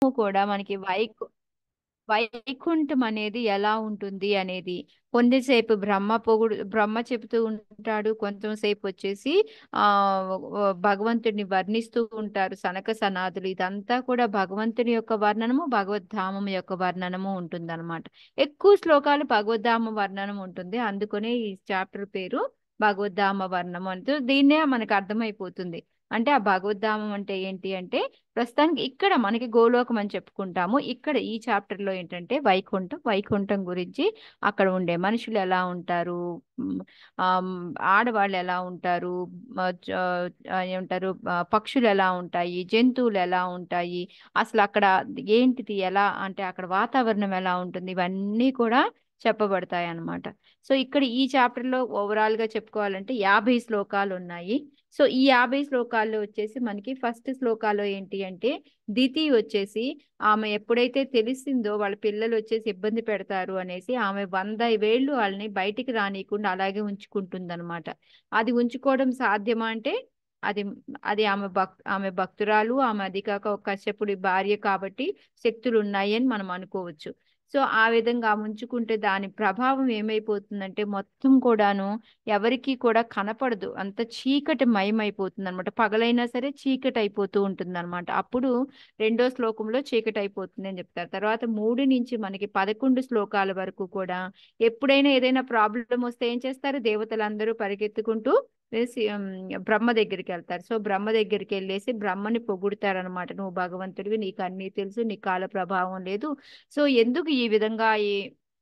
కూడా మనకి వైకు వైకుంఠం అనేది ఎలా ఉంటుంది అనేది కొంతసేపు బ్రహ్మ పొగుడు బ్రహ్మ చెబుతూ ఉంటాడు కొంచెంసేపు వచ్చేసి ఆ భగవంతుడిని వర్ణిస్తూ ఉంటారు సనక సనాదులు ఇదంతా కూడా భగవంతుని యొక్క వర్ణనము భగవద్ధామం యొక్క వర్ణనము ఉంటుందన్నమాట ఎక్కువ శ్లోకాలు భగవద్ధామ వర్ణనం ఉంటుంది అందుకనే ఈ చాప్టర్ పేరు భగవద్ధామ వర్ణం అంటూ దీన్నే మనకు అర్థమైపోతుంది అంటే ఆ భగవద్ధామం అంటే ఏంటి అంటే ప్రస్తుతానికి ఇక్కడ మనకి గోలోకం అని చెప్పుకుంటాము ఇక్కడ ఈ చాప్టర్ లో ఏంటంటే వైకుంఠం వైకుంఠం గురించి అక్కడ ఉండే మనుషులు ఎలా ఉంటారు ఉమ్, ఆమ్, ఆడవాళ్ళు ఎలా ఉంటారు మ, జ- ఆ, ఏమంటారు ఆ, పక్షులు ఎలా ఉంటాయి జంతువులు ఎలా ఉంటాయి అసలు అక్కడ ఏంటిది ఎలా అంటే అక్కడ వాతావరణం ఎలా ఉంటుంది ఇవన్నీ కూడా చెప్పబడతాయి అన్నమాట సో ఇక్కడ ఈ చాప్టర్ లో ఓవరాల్ గా చెప్పుకోవాలంటే యాభై శ్లోకాలు ఉన్నాయి సో ఈ యాభై శ్లోకాల్లో వచ్చేసి మనకి ఫస్ట్ శ్లోకాలో ఏంటి అంటే దితి వచ్చేసి ఆమె ఎప్పుడైతే తెలిసిందో వాళ్ళ పిల్లలు వచ్చేసి ఇబ్బంది పెడతారు అనేసి ఆమె వంద వేళ్ళు వాళ్ళని బయటికి రానియకుండా అలాగే ఉంచుకుంటుందన్నమాట అది ఉంచుకోవడం సాధ్యమా అంటే అది అది ఆమె భక్ ఆమె భక్తురాలు ఆమె అది కాక ఒక కశ్యపుడి భార్య కాబట్టి శక్తులు ఉన్నాయి అని మనం అనుకోవచ్చు సో ఆ విధంగా ఉంచుకుంటే దాని ప్రభావం ఏమైపోతుందంటే మొత్తం కూడాను ఎవరికి కూడా కనపడదు అంత చీకటి మయమైపోతుంది అనమాట పగలైనా సరే చీకటి అయిపోతూ ఉంటుంది అనమాట అప్పుడు రెండో శ్లోకంలో చీకటి అయిపోతుంది అని చెప్తారు తర్వాత మూడు నుంచి మనకి పదకొండు శ్లోకాల వరకు కూడా ఎప్పుడైనా ఏదైనా ప్రాబ్లం వస్తే ఏం చేస్తారు దేవతలందరూ పరిగెత్తుకుంటూ వేసి, ఉమ్, బ్రహ్మ దగ్గరికి వెళ్తారు సో బ్రహ్మ దగ్గరికి వెళ్ళేసి బ్రహ్మని పొగుడుతారనమాట నువ్వు భగవంతుడివి నీకు అన్నీ తెలుసు నీ కాల ప్రభావం లేదు సో ఎందుకు ఈ విధంగా ఈ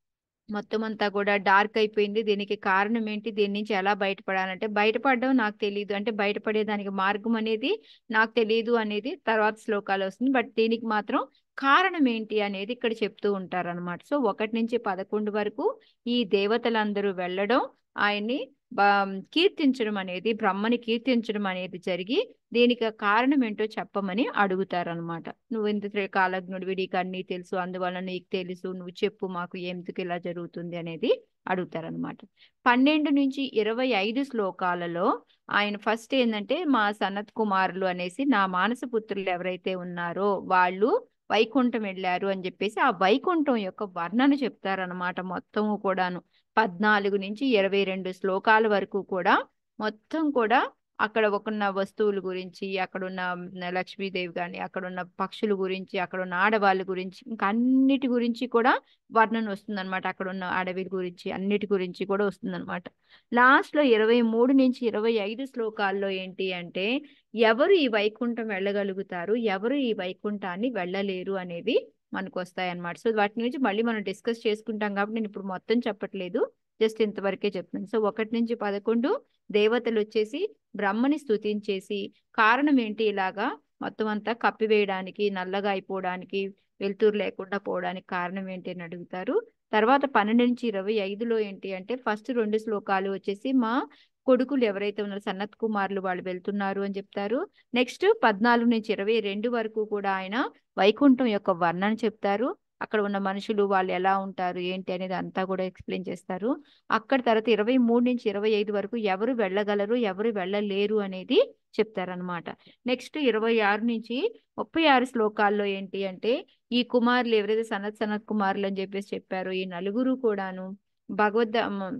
మొత్తం అంతా కూడా డార్క్ అయిపోయింది దీనికి కారణం ఏంటి దీని నుంచి ఎలా బయటపడాలంటే బయటపడడం నాకు తెలియదు అంటే బయటపడేదానికి మార్గం అనేది నాకు తెలియదు అనేది తర్వాత శ్లోకాలు వస్తుంది బట్ దీనికి మాత్రం కారణం ఏంటి అనేది ఇక్కడ చెప్తూ ఉంటారన్నమాట సో ఒకటి నుంచి పదకొండు వరకు ఈ దేవతలందరూ వెళ్ళడం ఆయన్ని బా- కీర్తించడం అనేది బ్రహ్మని కీర్తించడం అనేది జరిగి దీనికి కారణం ఏంటో చెప్పమని అడుగుతారనమాట నువ్వు ఇంత కాలజ్ఞుడివి నీకు అన్నీ తెలుసు అందువల్ల నీకు తెలుసు నువ్వు చెప్పు మాకు ఎందుకు ఇలా జరుగుతుంది అనేది అడుగుతారనమాట పన్నెండు నుంచి ఇరవై ఐదు శ్లోకాలలో ఆయన ఫస్ట్ ఏంటంటే మా సనత్ కుమారులు అనేసి నా మానస పుత్రులు ఎవరైతే ఉన్నారో వాళ్ళు వైకుంఠం వెళ్ళారు అని చెప్పేసి ఆ వైకుంఠం యొక్క వర్ణన చెప్తారనమాట మొత్తము కూడాను పద్నాలుగు నుంచి ఇరవై రెండు శ్లోకాల వరకు కూడా మొత్తం కూడా అక్కడ ఉన్న వస్తువుల గురించి అక్కడ ఉన్న లక్ష్మీదేవి కానీ అక్కడ ఉన్న పక్షుల గురించి అక్కడ ఉన్న ఆడవాళ్ళ గురించి ఇంకా అన్నిటి గురించి కూడా వర్ణన వస్తుందన్నమాట అక్కడ ఉన్న అడవి గురించి అన్నిటి గురించి కూడా వస్తుందన్నమాట లాస్ట్ లో ఇరవై మూడు నుంచి ఇరవై ఐదు శ్లోకాల్లో ఏంటి అంటే ఎవరు ఈ వైకుంఠం వెళ్ళగలుగుతారు ఎవరు ఈ వైకుంఠాన్ని వెళ్ళలేరు అనేది మనకు వస్తాయి అన్నమాట సో వాటి గురించి మళ్ళీ మనం డిస్కస్ చేసుకుంటాం కాబట్టి నేను ఇప్పుడు మొత్తం చెప్పట్లేదు జస్ట్ ఇంతవరకే చెప్తున్నాను సో ఒకటి నుంచి పదకొండు దేవతలు వచ్చేసి బ్రహ్మని స్తుతించేసి కారణం ఏంటి ఇలాగా మొత్తం అంతా కప్పివేయడానికి నల్లగా అయిపోవడానికి వెలుతురు లేకుండా పోవడానికి కారణం ఏంటి అని అడుగుతారు తర్వాత పన్నెండు నుంచి ఇరవై ఐదులో ఏంటి అంటే ఫస్ట్ రెండు శ్లోకాలు వచ్చేసి మా కొడుకులు ఎవరైతే ఉన్నారో సన్నత్ కుమారులు వాళ్ళు వెళ్తున్నారు అని చెప్తారు నెక్స్ట్ పద్నాలుగు నుంచి ఇరవై రెండు వరకు కూడా ఆయన వైకుంఠం యొక్క వర్ణన చెప్తారు అక్కడ ఉన్న మనుషులు వాళ్ళు ఎలా ఉంటారు ఏంటి అనేది అంతా కూడా ఎక్స్ప్లెయిన్ చేస్తారు అక్కడ తర్వాత ఇరవై మూడు నుంచి ఇరవై ఐదు వరకు ఎవరు వెళ్ళగలరు ఎవరు వెళ్ళలేరు అనేది చెప్తారనమాట నెక్స్ట్ ఇరవై ఆరు నుంచి ముప్పై ఆరు శ్లోకాల్లో ఏంటి అంటే ఈ కుమారులు ఎవరైతే సనత్ సనత్ కుమారులు అని చెప్పేసి చెప్పారో ఈ నలుగురు కూడాను భగవద్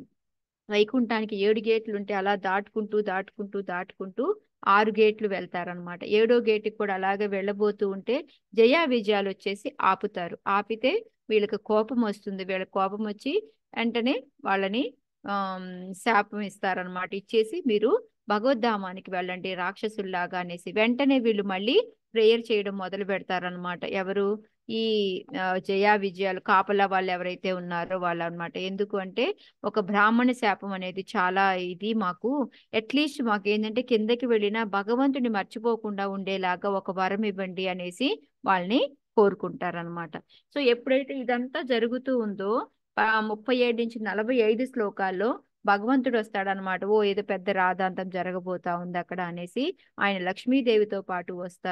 వైకుంఠానికి ఏడు గేట్లు ఉంటే అలా దాటుకుంటూ దాటుకుంటూ దాటుకుంటూ ఆరు గేట్లు వెళ్తారనమాట ఏడో గేటుకి కూడా అలాగే వెళ్ళబోతూ ఉంటే జయా విజయాలు వచ్చేసి ఆపుతారు ఆపితే వీళ్ళకి కోపం వస్తుంది వీళ్ళ కోపం వచ్చి వెంటనే వాళ్ళని ఆ శాపం ఇస్తారనమాట ఇచ్చేసి మీరు భగవద్ధామానికి వెళ్ళండి రాక్షసుల్లాగా అనేసి వెంటనే వీళ్ళు మళ్ళీ ప్రేయర్ చేయడం మొదలు పెడతారనమాట ఎవరు ఈ ఆ, జయా విజయాలు కాపలా వాళ్ళు ఎవరైతే ఉన్నారో వాళ్ళు అనమాట ఎందుకు అంటే ఒక బ్రాహ్మణ శాపం అనేది చాలా ఇది మాకు అట్లీస్ట్ మాకు ఏంటంటే కిందకి వెళ్ళినా భగవంతుని మర్చిపోకుండా ఉండేలాగా ఒక వరం ఇవ్వండి అనేసి వాళ్ళని కోరుకుంటారనమాట సో ఎప్పుడైతే ఇదంతా జరుగుతూ ఉందో ఆ ముప్పై ఏడు నుంచి నలభై ఐదు శ్లోకాల్లో భగవంతుడు వస్తాడనమాట ఓ ఏదో పెద్ద రాధాంతం జరగబోతా ఉంది అక్కడ అనేసి ఆయన లక్ష్మీదేవితో పాటు వస్తారు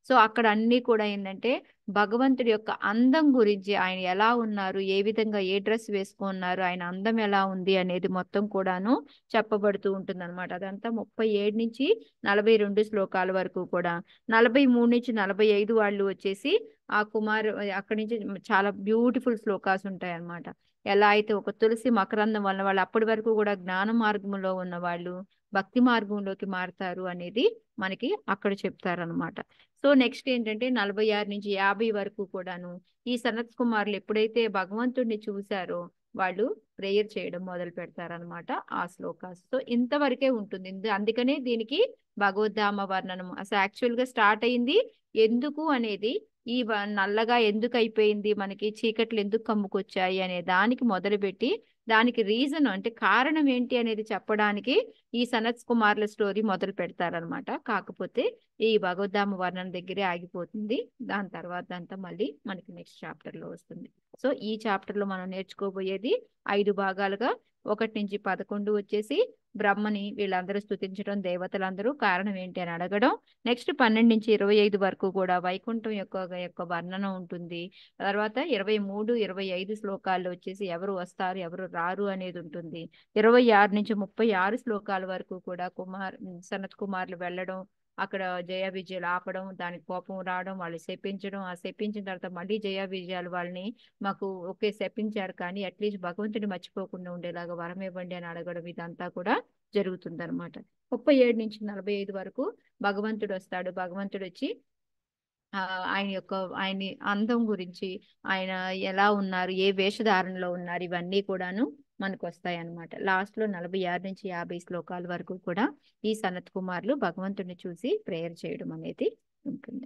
సో అక్కడ అన్ని కూడా ఏంటంటే భగవంతుడి యొక్క అందం గురించి ఆయన ఎలా ఉన్నారు ఏ విధంగా ఏ డ్రెస్ వేసుకున్నారు ఆయన అందం ఎలా ఉంది అనేది మొత్తం కూడాను చెప్పబడుతూ ఉంటుంది అనమాట అదంతా ముప్పై ఏడు నుంచి నలభై రెండు శ్లోకాల వరకు కూడా నలభై మూడు నుంచి నలభై ఐదు వాళ్ళు వచ్చేసి ఆ కుమార్ అక్కడి నుంచి చాలా బ్యూటిఫుల్ శ్లోకాస్ ఉంటాయి అన్నమాట ఎలా అయితే ఒక తులసి మకరందం వల్ల వాళ్ళు అప్పటి వరకు కూడా జ్ఞాన మార్గంలో ఉన్న వాళ్ళు భక్తి మార్గంలోకి మారుతారు అనేది మనకి అక్కడ చెప్తారనమాట సో నెక్స్ట్ ఏంటంటే నలభై ఆరు నుంచి యాభై వరకు కూడాను ఈ సనత్ కుమారులు ఎప్పుడైతే భగవంతుడిని చూశారో వాళ్ళు ప్రేయర్ చేయడం మొదలు పెడతారనమాట ఆ శ్లోకాస్ సో ఇంతవరకే ఉంటుంది ఇందు- అందుకనే దీనికి భగవద్ధామ వర్ణనం అసలు యాక్చువల్ గా స్టార్ట్ అయింది ఎందుకు అనేది ఈ వ- నల్లగా ఎందుకు అయిపోయింది మనకి చీకట్లు ఎందుకు కమ్ముకొచ్చాయి అనే దానికి మొదలుపెట్టి దానికి రీజన్ అంటే కారణం ఏంటి అనేది చెప్పడానికి ఈ సనత్ కుమార్ల స్టోరీ మొదలు పెడతారనమాట కాకపోతే ఈ భగవద్ధామ వర్ణన దగ్గరే ఆగిపోతుంది దాని తర్వాత అంతా మళ్ళీ మనకి నెక్స్ట్ చాప్టర్ లో వస్తుంది సో ఈ చాప్టర్ లో మనం నేర్చుకోబోయేది ఐదు భాగాలుగా ఒకటి నుంచి పదకొండు వచ్చేసి బ్రహ్మని వీళ్ళందరూ స్తుతించడం దేవతలందరూ కారణం ఏంటి అని అడగడం నెక్స్ట్ పన్నెండు నుంచి ఇరవై ఐదు వరకు కూడా వైకుంఠం యొక్క యొక్క వర్ణన ఉంటుంది తర్వాత ఇరవై మూడు ఇరవై ఐదు శ్లోకాల్లో వచ్చేసి ఎవరు వస్తారు ఎవరు రారు అనేది ఉంటుంది ఇరవై ఆరు నుంచి ముప్పై ఆరు శ్లోకాల వరకు కూడా కుమార్ సనత్ కుమార్లు వెళ్ళడం అక్కడ జయ విజయాలు ఆపడం దానికి కోపం రావడం వాళ్ళు శపించడం ఆ శపించిన తర్వాత మళ్ళీ జయ విజయాలు వాళ్ళని మాకు ఒకే శపించారు కానీ అట్లీస్ట్ భగవంతుని మర్చిపోకుండా ఉండేలాగా వరం ఇవ్వండి అని అడగడం ఇదంతా కూడా జరుగుతుంది అనమాట ముప్పై ఏడు నుంచి నలభై ఐదు వరకు భగవంతుడు వస్తాడు భగవంతుడు వచ్చి ఆ, ఆయన యొక్క ఆయన అందం గురించి ఆయన ఎలా ఉన్నారు ఏ వేషధారణలో ఉన్నారు ఇవన్నీ కూడాను మనకు వస్తాయి అన్నమాట లాస్ట్ లో నలభై ఆరు నుంచి యాభై శ్లోకాల వరకు కూడా ఈ సనత్ కుమార్లు భగవంతుడిని చూసి ప్రేయర్ చేయడం అనేది ఉంటుంది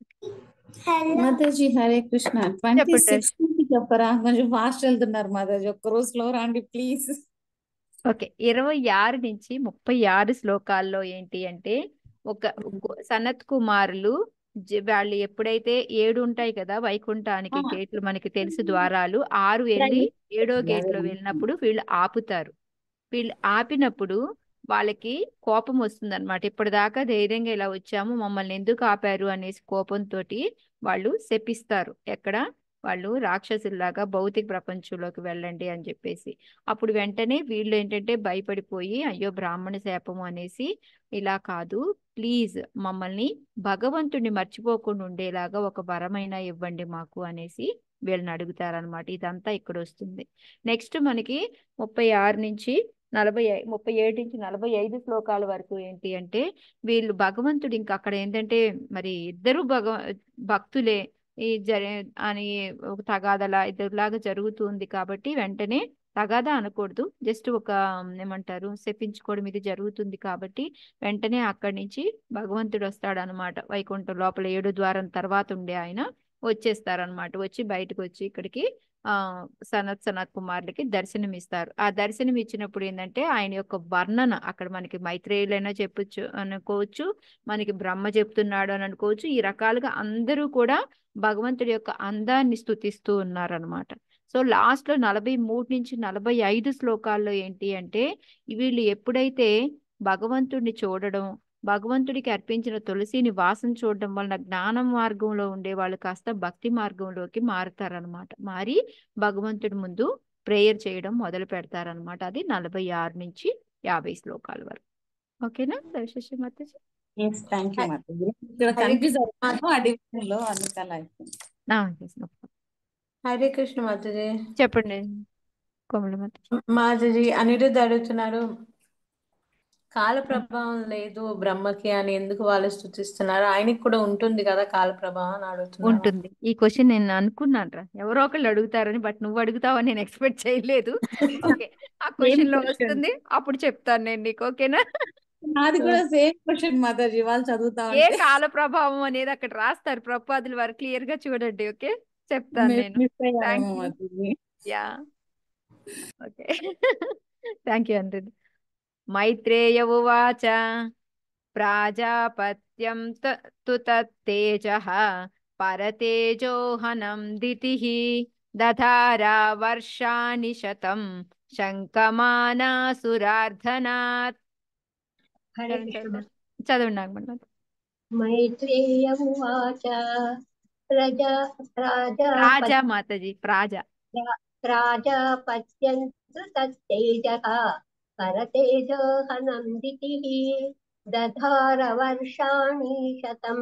మాతాజీ హరే కృష్ణ ట్వంటీ చెప్పండి. సిక్స్ చెప్పరా కొంచెం ఫాస్ట్ వెళ్తున్నారు మాతాజీ ఒక్క రోజు స్లో రండి ప్లీజ్ ఓకే ఇరవై ఆరు నుంచి ముప్పై ఆరు శ్లోకాల్లో ఏంటి అంటే ఒక కు- సనత్ కుమారులు జ- వాళ్ళు ఎప్పుడైతే ఏడు ఉంటాయి కదా వైకుంఠానికి ఆ. గేట్లు మనకి తెలుసు ద్వారాలు ఆరు వెళ్ళి ఏడో గేట్ లో అదే. వెళ్ళినప్పుడు వీళ్ళు ఆపుతారు వీళ్ళు ఆపినప్పుడు వాళ్ళకి కోపం వస్తుంది అనమాట ఇప్పటిదాకా ధైర్యంగా ఇలా వచ్చాము మమ్మల్ని ఎందుకు ఆపారు అనేసి కోపంతో వాళ్ళు శపిస్తారు ఎక్కడ వాళ్ళు రాక్షసుల్లాగా భౌతిక ప్రపంచంలోకి వెళ్ళండి అని చెప్పేసి అప్పుడు వెంటనే వీళ్ళు ఏంటంటే భయపడిపోయి అయ్యో బ్రాహ్మణ శాపము అనేసి ఇలా కాదు ప్లీజ్ మమ్మల్ని భగవంతుడిని మర్చిపోకుండా ఉండేలాగా ఒక వరమైనా ఇవ్వండి మాకు అనేసి వీళ్ళని అడుగుతారనమాట ఇదంతా ఇక్కడ వస్తుంది నెక్స్ట్ మనకి ముప్పై ఆరు నుంచి నలభై ఐ- ముప్పై ఏడు నుంచి నలభై ఐదు శ్లోకాల వరకు ఏంటి అంటే వీళ్ళు భగవంతుడు ఇంకా అక్కడ ఏంటంటే మరి ఇద్దరు భగ భక్తులే ఈ జరి అని ఒక తగాదలా ఇద్దరులాగా జరుగుతుంది కాబట్టి వెంటనే తగాదా అనకూడదు జస్ట్ ఒక ఏమంటారు శపించుకోవడం ఇది జరుగుతుంది కాబట్టి వెంటనే అక్కడి నుంచి భగవంతుడు వస్తాడు అనమాట వైకుంఠం లోపల ఏడు ద్వారం తర్వాత ఉండే ఆయన వచ్చేస్తారనమాట వచ్చి బయటకు వచ్చి ఇక్కడికి ఆ సనత్ సనత్ కుమారులకి దర్శనం ఇస్తారు ఆ దర్శనం ఇచ్చినప్పుడు ఏంటంటే ఆయన యొక్క వర్ణన అక్కడ మనకి మైత్రేయులైనా చెప్పొచ్చు అనుకోవచ్చు మనకి బ్రహ్మ చెప్తున్నాడు అని అనుకోవచ్చు ఈ రకాలుగా అందరూ కూడా భగవంతుడి యొక్క అందాన్ని స్తుతిస్తూ ఉన్నారనమాట సో లాస్ట్ లో నలభై మూడు నుంచి నలభై ఐదు శ్లోకాల్లో ఏంటి అంటే వీళ్ళు ఎప్పుడైతే భగవంతుడిని చూడడం భగవంతుడికి అర్పించిన తులసిని వాసన చూడడం వలన జ్ఞాన మార్గంలో ఉండే వాళ్ళు కాస్త భక్తి మార్గంలోకి మారుతారనమాట మారి భగవంతుడి ముందు ప్రేయర్ చేయడం మొదలు పెడతారనమాట అది నలభై ఆరు నుంచి యాభై శ్లోకాల వరకు ఓకేనా దర్శి మాతాజీ ఎస్ థ్యాంక్ యూ మాతాజీ ఇక్కడ కన్ఫ్యూజ్ అవుతున్నాను ఆ డివిజన్ లో అందుకు అలా అయిపోయింది ఆ, yes, no problem. Hare Krishna Mataji చెప్పండి కోమల మాతాజీ మాతాజీ అనిరుద్ధ్ అడుగుతున్నారు కాల ప్రభావం లేదు బ్రహ్మకి అని ఎందుకు వాళ్ళు స్థుతిస్తున్నారు ఆయనకి కూడా ఉంటుంది కదా కాల ప్రభావం అని అడుగుతున్నారు ఉంటుంది ఈ క్వశ్చన్ నేను అనుకున్నాను రా ఎవరో ఒకళ్ళు అడుగుతారని బట్ నువ్వు అడుగుతావని నేను ఎక్స్పెక్ట్ చేయలేదు ఓకే ఆ క్వశ్చన్ లో question. వస్తుంది అప్పుడు చెప్తాను నేను నీకు ఓకేనా నాది కూడా సేమ్ క్వశ్చన్ మాతాజీ వాళ్ళు చదువుతా ఏ ఉంటే కాల ప్రభావం అనేది అక్కడ రాస్తారు ప్రపాదులు వారు క్లియర్ గా చూడండి ఓకే చెప్తాను నేను మిస్ అయ్యాము థ్యాంక్ యూ మాతాజీ యా ఓకే థ్యాంక్ యూ అండ్రిడ్ మైత్రేయ ఉవాచ ప్రాజాపత్యం త- తు తత్తేజః పరతేజోహనం దితిః దధారా వర్షాణి శతం శంకమానాసురార్ధనాత్ హరే చదవండి కృష్ణ చదవండి చదవండి నాగమణి मैत्रेय उवाच प्रजा రాజా प्राजापत्य మాతాజీ ప్రాజ प्राजापत्यन्तु तत्तेजः करतेजोहनं दितिः दधार वर्षाणि शतं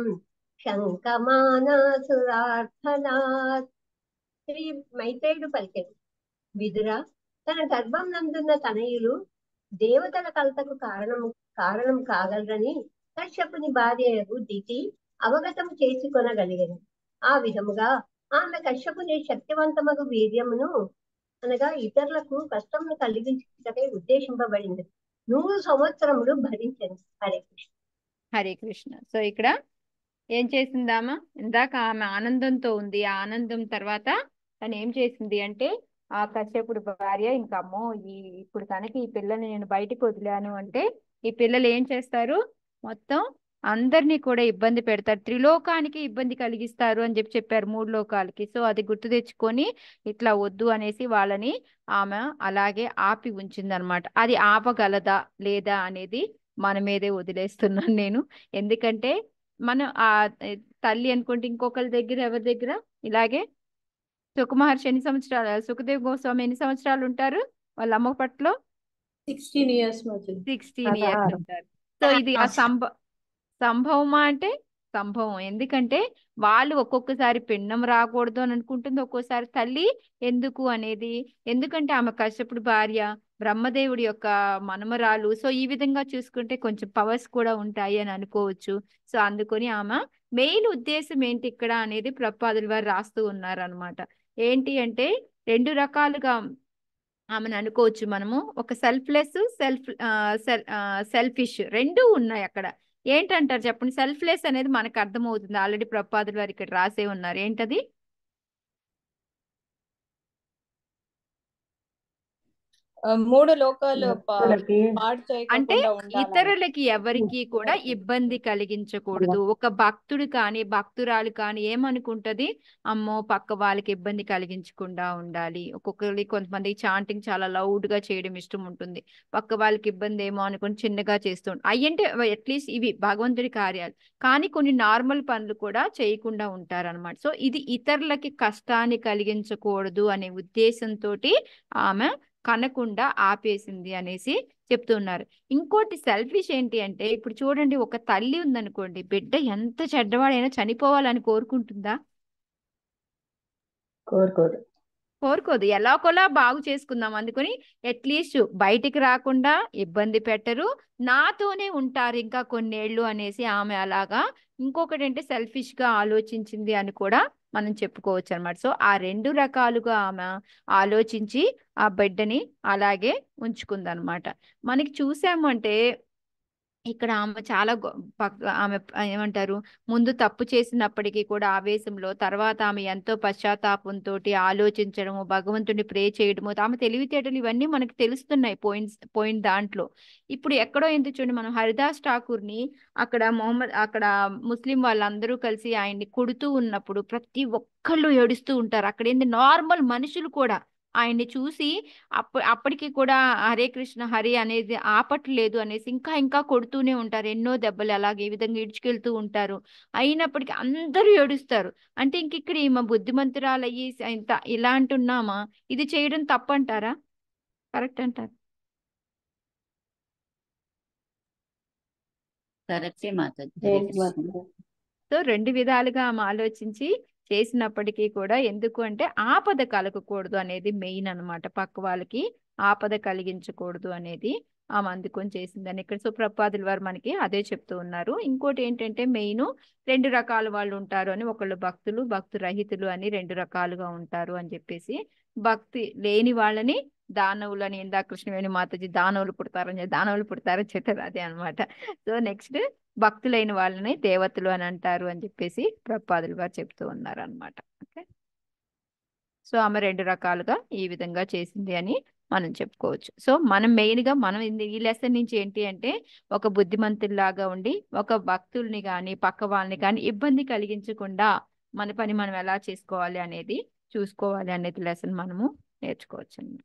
శంకమానాసురార్థనాత్ శ్రీ మైత్రేయుడు పలికెను విదురా తన గర్భం నందున్న తనయులు దేవతల కలతకు కారణం కారణం కాగలరని కశ్యపుని భార్యకు దితి అవగతం చేసుకొనగలిగను ఆ విధముగా ఆమె కశ్యపుని శక్తివంతమగు వీర్యమును అనగా ఇతరులకు కష్టమును కలిగించుటకై ఉద్దేశింపబడింది నూరు సంవత్సరములు భరించను హరే కృష్ణ హరే కృష్ణ సో ఇక్కడ ఏం చేసిందామా ఇందాక ఆమె ఆనందంతో ఉంది ఆ ఆనందం తర్వాత తను ఏం చేసింది అంటే ఆ కశ్యపుడు భార్య ఇంకా అమ్మో ఈ ఇప్పుడు కనుక ఈ పిల్లని నేను బయటికి వదిలాను అంటే ఈ పిల్లలు ఏం చేస్తారు మొత్తం అందరినీ కూడా ఇబ్బంది పెడతారు త్రిలోకానికి ఇబ్బంది కలిగిస్తారు అని చెప్పి చెప్పారు మూడు లోకాలకి సో అది గుర్తు తెచ్చుకొని ఇట్లా వద్దు అనేసి వాళ్ళని ఆమె అలాగే ఆపి ఉంచిందనమాట అది ఆపగలదా లేదా అనేది మన మీదే వదిలేస్తున్నాను నేను ఎందుకంటే మనం ఆ ఏ, తల్లి అనుకుంటే ఇంకొకరి దగ్గర ఎవరి దగ్గర ఇలాగే సుఖమహర్షి ఎన్ని సంవత్సరాలు సుఖదేవ్ గోస్వామి ఎన్ని సంవత్సరాలు ఉంటారు వాళ్ళ అమ్మ పట్ల సిక్స్టీన్ ఇయర్స్ మధ్య సిక్స్టీన్ ఇయర్స్ ఉంటారు సో ఇది ఆ సంభ సంభవమా అంటే సంభవం ఎందుకంటే వాళ్ళు ఒక్కొక్కసారి పిండం రాకూడదు అని అనుకుంటుంది ఒక్కోసారి తల్లి ఎందుకు అనేది ఎందుకంటే ఆమె కశ్యపుడు భార్య బ్రహ్మదేవుడి యొక్క మనమరాలు సో ఈ విధంగా చూసుకుంటే కొంచెం పవర్స్ కూడా ఉంటాయి అని అనుకోవచ్చు సో అందుకొని ఆమె మెయిన్ ఉద్దేశం ఏంటి ఇక్కడ అనేది ప్రపాదుల వారు రాస్తూ ఉన్నారనమాట ఏంటి అంటే రెండు రకాలుగా ఆమెను అనుకోవచ్చు మనము ఒక సెల్ఫ్లెస్ సెల్ఫ్ సెల్ సెల్ఫిష్ రెండు ఉన్నాయి అక్కడ ఏంటంటారు చెప్పండి సెల్ఫ్లెస్ అనేది మనకు అర్థమవుతుంది ఆల్రెడీ ప్రపాదులు వారు ఇక్కడ రాసే ఉన్నారు ఏంటది ఆ, మూడు లోకాలు పా- భక్తులకి పాడు అంటే చేయకుండా ఉండాలని ఇతరులకి ఎవరికి కూడా ఇబ్బంది కలిగించకూడదు ఒక భక్తుడు కానీ భక్తురాలు కానీ ఏమనుకుంటది అమ్మో పక్క వాళ్ళకి ఇబ్బంది కలిగించకుండా ఉండాలి ఒక్కొక్కరి కొంతమంది చాంటింగ్ చాలా లౌడ్ గా చేయడం ఇష్టం ఉంటుంది పక్క వాళ్ళకి ఇబ్బంది ఏమో అనుకుని చిన్నగా చేస్తూ అయ్యంటే అట్లీస్ట్ ఇవి భగవంతుడి కార్యాలు కానీ కొన్ని నార్మల్ పనులు కూడా చేయకుండా ఉంటారన్నమాట సో ఇది ఇతరులకి కష్టాన్ని కలిగించకూడదు అనే ఉద్దేశంతో ఆమె కనకుండా ఆపేసింది అనేసి చెప్తున్నారు ఇంకోటి సెల్ఫిష్ ఏంటి అంటే ఇప్పుడు చూడండి ఒక తల్లి ఉందనుకోండి బిడ్డ ఎంత చెడ్డవాడైనా చనిపోవాలని కోరుకుంటుందా కోరుకోరు కోరుకోదు ఎలాగోలా బాగు చేసుకుందాం అందుకని అట్లీస్ట్ బయటికి రాకుండా ఇబ్బంది పెట్టరు నాతోనే ఉంటారు ఇంకా కొన్నేళ్ళు అనేసి ఆమె అలాగా ఇంకొకటి అంటే సెల్ఫిష్ గా ఆలోచించింది అని కూడా మనం చెప్పుకోవచ్చు అనమాట సో ఆ రెండు రకాలుగా ఆమె ఆలోచించి ఆ బిడ్డని అలాగే ఉంచుకుందనమాట మనకి చూసాము అంటే ఇక్కడ ఆమె చాలా గొ- పక్- ఆమె ప- ఏమంటారు ముందు తప్పు చేసినప్పటికీ కూడా ఆవేశంలో తర్వాత ఆమె ఎంతో పశ్చాత్తాపంతో ఆలోచించడము భగవంతుడిని ప్రే చేయడము ఆమె తెలివితేటలు ఇవన్నీ మనకు తెలుస్తున్నాయి పోయిన్స్ పోయిన దాంట్లో ఇప్పుడు ఎక్కడో ఎందుకు చూడండి మనం హరిదాస్ ఠాకూర్ని అక్కడ మొహమ్మద్ అక్కడ ముస్లిం వాళ్ళందరూ కలిసి ఆయన్ని కొడుతూ ఉన్నప్పుడు ప్రతి ఒక్కళ్ళు ఏడుస్తూ ఉంటారు అక్కడ ఏంది నార్మల్ మనుషులు కూడా ఆయన్ని చూసి అప్ప అప్పటికి కూడా హరే కృష్ణ హరి అనేది ఆపట్లేదు అనేసి ఇంకా ఇంకా కొడుతూనే ఉంటారు ఎన్నో దెబ్బలు అలాగే ఈ విధంగా ఇడ్చుకెళ్తూ ఉంటారు అయినప్పటికీ అందరూ ఏడుస్తారు అంటే ఇంక ఇక్కడ ఈమె బుద్ధిమంతురాలు అయ్యి ఇంత ఇలా అంటున్నామా ఇది చేయడం తప్పంటారా కరెక్ట్ అంటారు కరెక్టే మాతాజీ హరే ఏంటి కృష్ణ మాతాజీ సో రెండు విధాలుగా ఆమె ఆలోచించి చేసినప్పటికీ కూడా ఎందుకు అంటే ఆపద కలగకూడదు అనేది మెయిన్ అన్నమాట పక్క వాళ్ళకి ఆపద కలిగించకూడదు అనేది ఆమె అందుకొని చేసిందని ఇక్కడ సుప్రపాదుల వారు మనకి అదే చెప్తూ ఉన్నారు ఇంకోటి ఏంటంటే మెయిన్ రెండు రకాల వాళ్ళు ఉంటారు అని ఒకళ్ళు భక్తులు భక్తు రహితులు అని రెండు రకాలుగా ఉంటారు అని చెప్పేసి భక్తి లేని వాళ్ళని దానవులు అని ఇందా కృష్ణవేణి మాతాజీ దానవులు పుడతారని చెప్పి- దానవులు పుడతారని చెప్పారు అదే అన్నమాట సో నెక్స్ట్ భక్తులైన వాళ్ళని దేవతలు అని అంటారు అని చెప్పేసి ప్రపాదులు వారు చెప్తూ ఉన్నారు అనమాట ఓకే సో ఆమె రెండు రకాలుగా ఈ విధంగా చేసింది అని మనం చెప్పుకోవచ్చు సో మనం మెయిన్ గా మనం ఇది- ఈ లెసన్ నుంచి ఏంటి అంటే ఒక బుద్ధిమంతుల్లాగా ఉండి ఒక భక్తుల్ని కానీ పక్క వాళ్ళని కానీ ఇబ్బంది కలిగించకుండా మన పని మనం ఎలా చేసుకోవాలి అనేది చూసుకోవాలి అనేది లెసన్ మనము నేర్చుకోవచ్చు అన్నమాట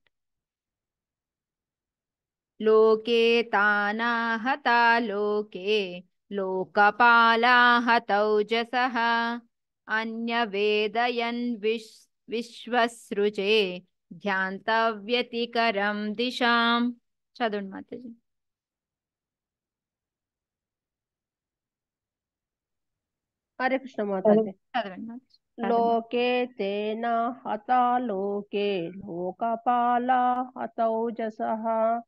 లోకే తానాహతా లోకే లోకపాలాహ తౌజసః అన్యవేదయన్ విశ్ విశ్వసృజే ధ్యాంతవ్యతికరం దిశాం చదవండి మాతాజీ హరే కృష్ణ మాతాజీ చదవండి మాతాజీ చదవండి. లోకే తేన హతా లోకే లోకపాలా హతౌజసః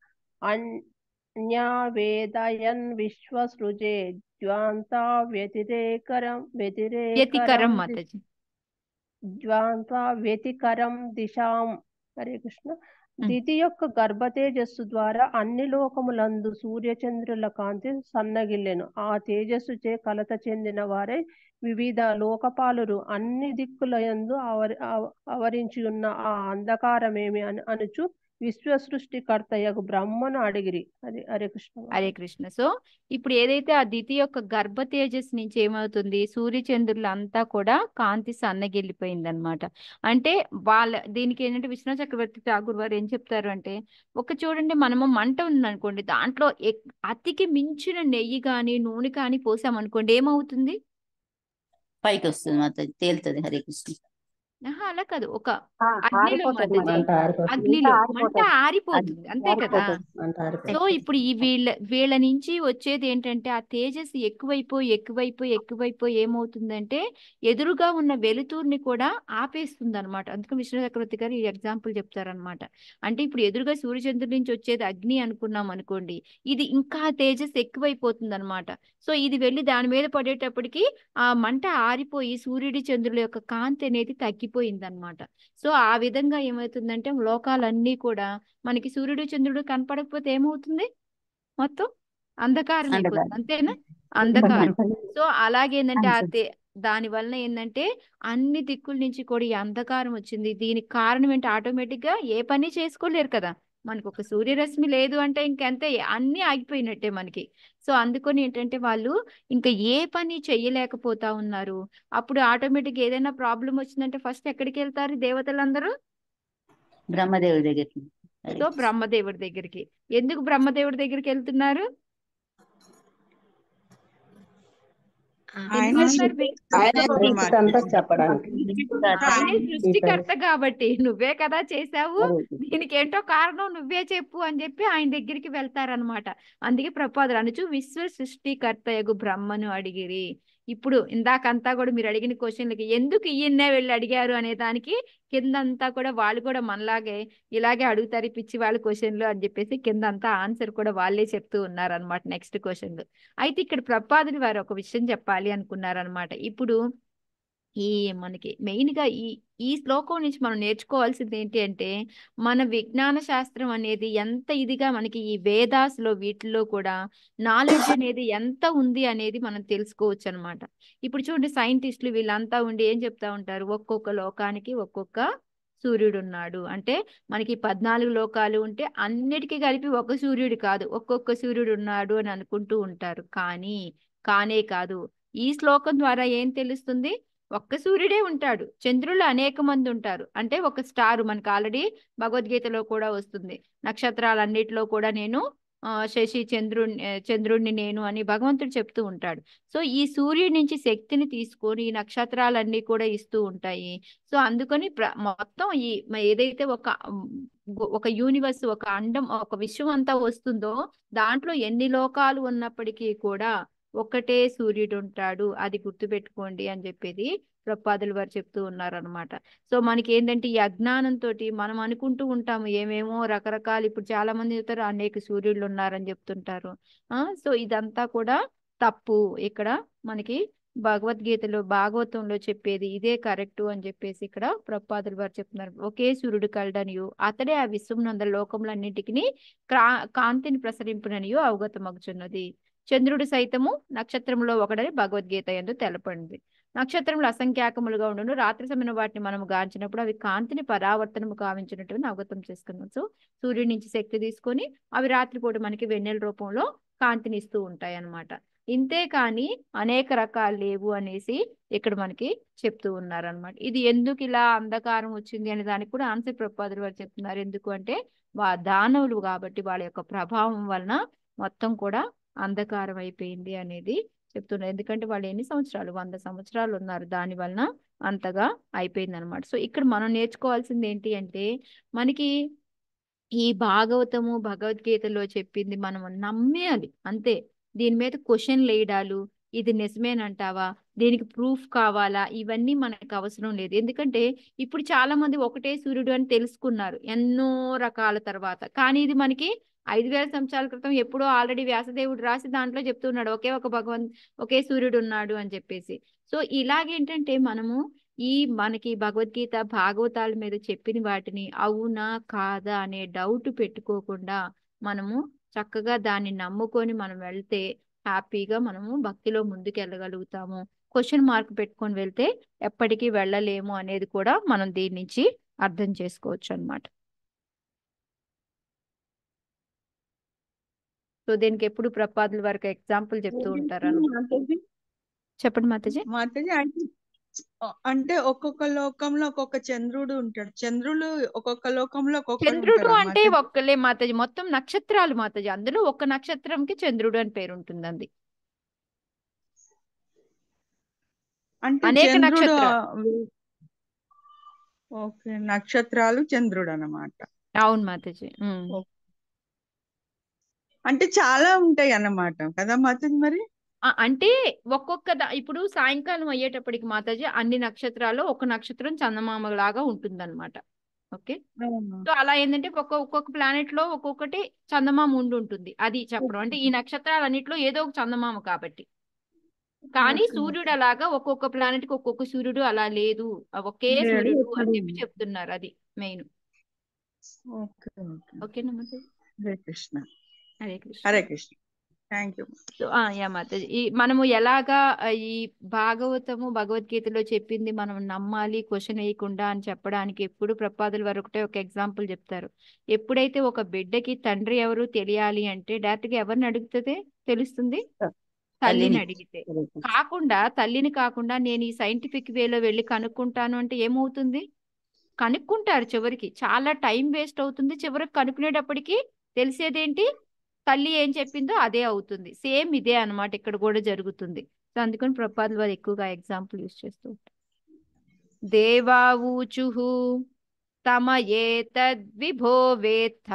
అన్యా వేదయన్ విశ్వసృజే జ్వాంతా వ్యతిరేకరం వ్యతికరం వ్యతిరేకరం ది- మాతాజీ జ్వాంతా వ్యతికరం దిశాం హరే కృష్ణ దితి యొక్క గర్భతేజస్సు ద్వారా అన్ని లోకములందు సూర్యచంద్రుల కాంతి సన్నగిల్లెను ఆ తేజస్సుచే కలత చెందిన వారై వివిధ లోకపాలురు అన్ని దిక్కులయందు అవరి అవ- అవరించి ఉన్న ఆ అంధకారమేమి అని అనుచు విశ్వ సృష్టికర్తయగు బ్రహ్మను అడిగిరి హరి హరే కృష్ణ హరే కృష్ణ సో ఇప్పుడు ఏదైతే ఆ దితి యొక్క గర్భ తేజస్ నుంచి ఏమవుతుంది సూర్యచంద్రులు అంతా కూడా కాంతి సన్నగిల్లిపోయింది అనమాట అంటే వాళ్ళ దీనికి ఏంటంటే విశ్వనాథ చక్రవర్తి ఠాగూర్ వారు ఏం చెప్తారు అంటే ఒక చూడండి మనము మంట ఉందనుకోండి దాంట్లో ఎక్- అతికి మించిన నెయ్యి కానీ నూనె కానీ పోసామనుకోండి ఏమవుతుంది పైకి వస్తుంది మాతాజీ తేలుతుంది హరే కృష్ణ ఆహా, అలా కాదు ఒక ఆ, అగ్నిలో ఆరిపోతుంది మాతాజీ మంట ఆరిపోతుంది అగ్నిలో ఇంకా మంట ఆరిపోతుంది ఆరిపోతుంది అంతే కదా ఆరిపోతుంది మంట ఆరిపోతుంది సో ఇప్పుడు ఈ వీళ్ళ వీళ్ళ నుంచి వచ్చేది ఏంటంటే ఆ తేజస్సు ఎక్కువైపోయి ఎక్కువైపోయి ఎక్కువైపోయి ఏమవుతుందంటే ఎదురుగా ఉన్న వెలుతురుని కూడా ఆపేస్తుంది అనమాట అందుకని విష్ణు చక్రవర్తి గారు ఈ ఎగ్జాంపుల్ చెప్తారనమాట అంటే ఇప్పుడు ఎదురుగా సూర్యచంద్రుడి నుంచి వచ్చేది అగ్ని అనుకున్నాం అనుకోండి ఇది ఇంకా తేజస్ ఎక్కువైపోతుంది అనమాట సో ఇది వెళ్ళి దాని మీద పడేటప్పటికి ఆ మంట ఆరిపోయి సూర్యుడి చంద్రుల యొక్క కాంతి అనేది తగ్గిపోయింది అనమాట సో ఆ విధంగా ఏమవుతుందంటే లోకాలన్నీ కూడా మనకి సూర్యుడు చంద్రుడు కనపడకపోతే ఏమవుతుంది మొత్తం అంధకారం అయిపోతుంది అంతేనా అంధకారం సో అలాగేందంటే ఆ తే దాని వలన ఏంటంటే అన్ని దిక్కుల నుంచి కూడా ఈ అంధకారం వచ్చింది దీనికి కారణం ఏంటి ఆటోమేటిక్ గా ఏ పని చేసుకోలేరు కదా మనకు ఒక సూర్యరశ్మి లేదు అంటే ఇంకంతే అన్ని ఆగిపోయినట్టే మనకి సో అందుకని ఏంటంటే వాళ్ళు ఇంకా ఏ పని చెయ్యలేకపోతా ఉన్నారు అప్పుడు ఆటోమేటిక్ ఏదైనా ప్రాబ్లం వచ్చిందంటే ఫస్ట్ ఎక్కడికి వెళ్తారు దేవతలందరూ బ్రహ్మదేవుడి దగ్గరికి హరే సో కృష్ణ. బ్రహ్మదేవుడి దగ్గరికి ఎందుకు బ్రహ్మదేవుడి దగ్గరికి వెళ్తున్నారు ఆయన ఎందుకు సృష్టి- వెళ్తారు? ఆయన సృష్టి అంతా చెప్పడానికి ఆయనే సృష్టికర్త కాబట్టి నువ్వే కదా చేశావు హరే కృష్ణ. దీనికి ఏంటో కారణం నువ్వే చెప్పు అని చెప్పి ఆయన దగ్గరికి వెళ్తారనమాట అందుకే ప్రపాదులు అనుచు విశ్వ సృష్టికర్తయగు బ్రహ్మను అడిగిరి ఇప్పుడు ఇందాకంతా కూడా మీరు అడిగిన క్వశ్చన్లకి ఎందుకు ఈయన్నే వెళ్ళి అడిగారు అనే దానికి కిందంతా కూడా వాళ్ళు కూడా మనలాగే ఇలాగే అడుగుతారు ఈ పిచ్చి వాళ్ళ క్వశ్చన్లు అని చెప్పేసి కిందంతా ఆన్సర్ కూడా వాళ్ళే చెప్తూ ఉన్నారనమాట నెక్స్ట్ క్వశ్చన్లు అయితే ఇక్కడ ప్రపాదులు వారు ఒక విషయం చెప్పాలి అనుకున్నారనమాట ఇప్పుడు ఈ మనకి మెయిన్ గా ఈ ఈ శ్లోకం నుంచి మనం నేర్చుకోవాల్సింది ఏంటి అంటే మన విజ్ఞాన శాస్త్రం అనేది ఎంత ఇదిగా మనకి ఈ వేదాస్ లో వీటిల్లో కూడా నాలెడ్జ్ అనేది ఎంత ఉంది అనేది మనం తెలుసుకోవచ్చు అనమాట ఇప్పుడు చూడండి సైంటిస్టులు వీళ్ళంతా ఉండి ఏం చెప్తా ఉంటారు ఒక్కొక్క లోకానికి ఒక్కొక్క సూర్యుడు ఉన్నాడు అంటే మనకి పద్నాలుగు లోకాలు ఉంటే అన్నిటికీ కలిపి ఒక సూర్యుడు కాదు ఒక్కొక్క సూర్యుడు ఉన్నాడు అని అనుకుంటూ ఉంటారు కానీ కానే కాదు ఈ శ్లోకం ద్వారా ఏం తెలుస్తుంది ఒక్క సూర్యుడే ఉంటాడు చంద్రులు అనేక మంది ఉంటారు అంటే ఒక స్టార్ మనకు ఆల్రెడీ భగవద్గీతలో కూడా వస్తుంది నక్షత్రాలన్నిటిలో కూడా నేను ఆ, శశి చంద్రుణ్ణి చంద్రుణ్ణి నేను అని భగవంతుడు చెప్తూ ఉంటాడు సో ఈ సూర్యుడి నుంచి శక్తిని తీసుకొని ఈ నక్షత్రాలన్నీ కూడా ఇస్తూ ఉంటాయి సో అందుకని ప్ర- మొత్తం ఈ మ- ఏదైతే ఒక ఉమ్, ఒక యూనివర్స్ ఒక అండం ఒక విశ్వం అంతా వస్తుందో దాంట్లో ఎన్ని లోకాలు ఉన్నప్పటికీ కూడా ఒక్కటే సూర్యుడు ఉంటాడు అది గుర్తుపెట్టుకోండి అని చెప్పేది ప్రపాదులు వారు చెప్తూ ఉన్నారనమాట సో మనకి ఏంటంటే ఈ అజ్ఞానంతో మనం అనుకుంటూ ఉంటాము ఏమేమో రకరకాలు ఇప్పుడు చాలా మంది చెప్తారు అనేక సూర్యుళ్ళు ఉన్నారని చెప్తుంటారు ఆ సో ఇదంతా కూడా తప్పు ఇక్కడ మనకి భగవద్గీతలో భాగవతంలో చెప్పేది ఇదే కరెక్ట్ అని చెప్పేసి ఇక్కడ ప్రపాదులు వారు చెప్తున్నారు ఒకే సూర్యుడు కలడనియు అతడే ఆ విశ్వమునంద లోకములన్నింటికి క్రా కాంతిని ప్రసరింపుననియు అవగతమగుచున్నది చంద్రుడు సైతము నక్షత్రంలో ఒకడని భగవద్గీత ఎందు తెలపండి నక్షత్రములు అసంఖ్యాకములుగా ఉండును రాత్రి సమయం వాటిని మనం గాంచినప్పుడు అవి కాంతిని పరావర్తనము కావించినట్టు అవగతం చేసుకున్నాం సో సూర్యుడి నుంచి శక్తి తీసుకొని అవి రాత్రిపూట మనకి వెన్నెల రూపంలో కాంతిని ఇస్తూ ఉంటాయి అన్నమాట ఇంతే కానీ అనేక రకాలు లేవు అనేసి ఇక్కడ మనకి చెప్తూ ఉన్నారనమాట ఇది ఎందుకు ఇలా అంధకారం వచ్చింది అనే దానికి కూడా ఆన్సర్ ప్రపాదులు వారు చెప్తున్నారు ఎందుకు అంటే వా దానవులు కాబట్టి వాళ్ళ యొక్క ప్రభావం వలన మొత్తం కూడా అంధకారం అయిపోయింది అనేది చెప్తున్నారు ఎందుకంటే వాళ్ళు ఎన్ని సంవత్సరాలు వంద సంవత్సరాలు ఉన్నారు దాని వలన అంతగా అయిపోయింది అనమాట సో ఇక్కడ మనం నేర్చుకోవాల్సింది ఏంటి అంటే మనకి ఈ భాగవతము భగవద్గీతలో చెప్పింది మనం నమ్మేయాలి అంతే దీని మీద క్వశ్చన్ వేయడాలు ఇది నిజమేనంటావా దీనికి ప్రూఫ్ కావాలా ఇవన్నీ మనకు అవసరం లేదు ఎందుకంటే ఇప్పుడు చాలా మంది ఒకటే సూర్యుడు అని తెలుసుకున్నారు ఎన్నో రకాల తర్వాత కానీ ఇది మనకి ఐదు వేల సంవత్సరాల క్రితం ఎప్పుడో ఆల్రెడీ వ్యాసదేవుడు రాసి దాంట్లో చెప్తున్నాడు ఒకే ఒక భగవన్ ఒకే సూర్యుడు ఉన్నాడు అని చెప్పేసి సో ఇలాగేంటంటే మనము ఈ మనకి భగవద్గీత భాగవతాల మీద చెప్పిన వాటిని అవునా కాదా అనే డౌట్ పెట్టుకోకుండా మనము చక్కగా దాన్ని నమ్ముకొని మనం వెళ్తే హ్యాపీగా మనము భక్తిలో ముందుకు వెళ్ళగలుగుతాము క్వశ్చన్ మార్క్ పెట్టుకొని వెళ్తే ఎప్పటికీ వెళ్ళలేము అనేది కూడా మనం దీని నుంచి అర్థం చేసుకోవచ్చు అన్నమాట సో దీనికి ఎప్పుడు ప్రపాదుల వరకు ఎగ్జాంపుల్ చెప్తూ ఉంటారు మాతాజీ చెప్పండి మాతాజీ మాతాజీ అంటే అంటే ఒక్కొక్క లోకంలో ఒక్కొక్క చంద్రుడు ఉంటాడు చంద్రులు ఒక్కొక్క లోకంలో ఒక్కొక్కరు చంద్రుడు ఉంటారా అంటే మాతాజీ ఒక్కలే మాతాజీ మొత్తం నక్షత్రాలు మాతాజీ అందులో ఒక నక్షత్రంకి చంద్రుడు అని పేరు ఉంటుందండి అంటే అనేక చంద్రుడు నక్షత్రాలు ఓకే నక్షత్రాలు చంద్రుడు అన్నమాట అవును మాతాజీ ఉమ్. అంటే చాలా ఉంటాయి అన్నమాట కదా మాతాజీ మరి ఆ, అంటే ఒక్కొక్క దా- ఇప్పుడు సాయంకాలం అయ్యేటప్పటికి మాతాజీ అన్ని నక్షత్రాలు ఒక నక్షత్రం చందమామ లాగా ఉంటుందన్నమాట ఓకే అవును. సో అలా ఏంటంటే ఒక్కొక్క ఒక్కొక్క ప్లానెట్ లో ఒక్కొక్కటి చందమామ ఉండి ఉంటుంది అది చెప్పడం అంటే ఈ నక్షత్రాలన్నిట్లో ఏదో ఒక చందమామ కాబట్టి కానీ ఓకే సూర్యుడు అలాగా ఒక్కొక్క ప్లానెట్ కి ఒక్కొక్క సూర్యుడు అలా లేదు ఆ ఒకే లేడు సూర్యుడు ఎక్కడ అని చెప్పి ఉంది చెప్తున్నారు అది మెయిన్ ఓకే ఓకే ఓకేనా మాతాజీ Hare Krishna Hare Krishna Hare Krishna thank you so ఆ, యా మాతాజీ ఈ మనము ఎలాగా ఆ, ఈ భాగవతము భగవద్గీతలో చెప్పింది మనం నమ్మాలి క్వశ్చన్ వేయకుండా అని చెప్పడానికి ఎప్పుడు ప్రపాదుల వారు ఒకటే ఒక ఎగ్జాంపుల్ చెప్తారు ఎప్పుడైతే ఒక బిడ్డకి తండ్రి ఎవరు తెలియాలి అంటే డైరెక్ట్ గా ఎవరిని అడిగితే తెలుస్తుంది తల్లిని తల్లిని అడిగితే కాకుండా తల్లిని కాకుండా నేను ఈ సైంటిఫిక్ వేలో వెళ్ళి కనుక్కుంటాను అంటే ఏమవుతుంది కనుక్కుంటారు చివరికి చాలా టైం వేస్ట్ అవుతుంది చివరికి కనుక్కునేటప్పటికి తెలిసేదేంటి తల్లి ఏం చెప్పిందో అదే అవుతుంది సేమ్ ఇదే అన్నమాట ఇక్కడ కూడా జరుగుతుంది సో అందుకని ప్రపాదుల వారు ఎక్కువగా ఎగ్జాంపుల్ యూస్ చేస్తూ ఉంటారు దేవావూచుహు తమ ఏతద్విభో వేత్త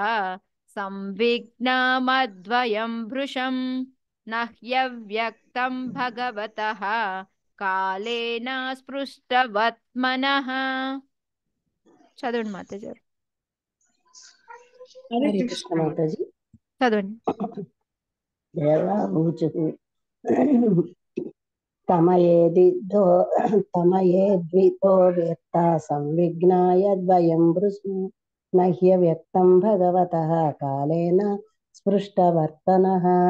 సంవిఘ్నమద్వయం భృశం నహ్యవ్యక్తం భగవతః కాలేన స్పృష్టవత్మనః చదవండి మాతాజీ గారు. హరే హరే కృష్ణ కృష్ణ మాతాజీ చదవండి దేవాఊచు తమ ఏదిదో తమ ఏద్వితో వేత్త సంవిఘ్నాయ ద్వయం భృశు నహ్య వ్యక్తం భగవత కాలేన స్పృష్టవర్తన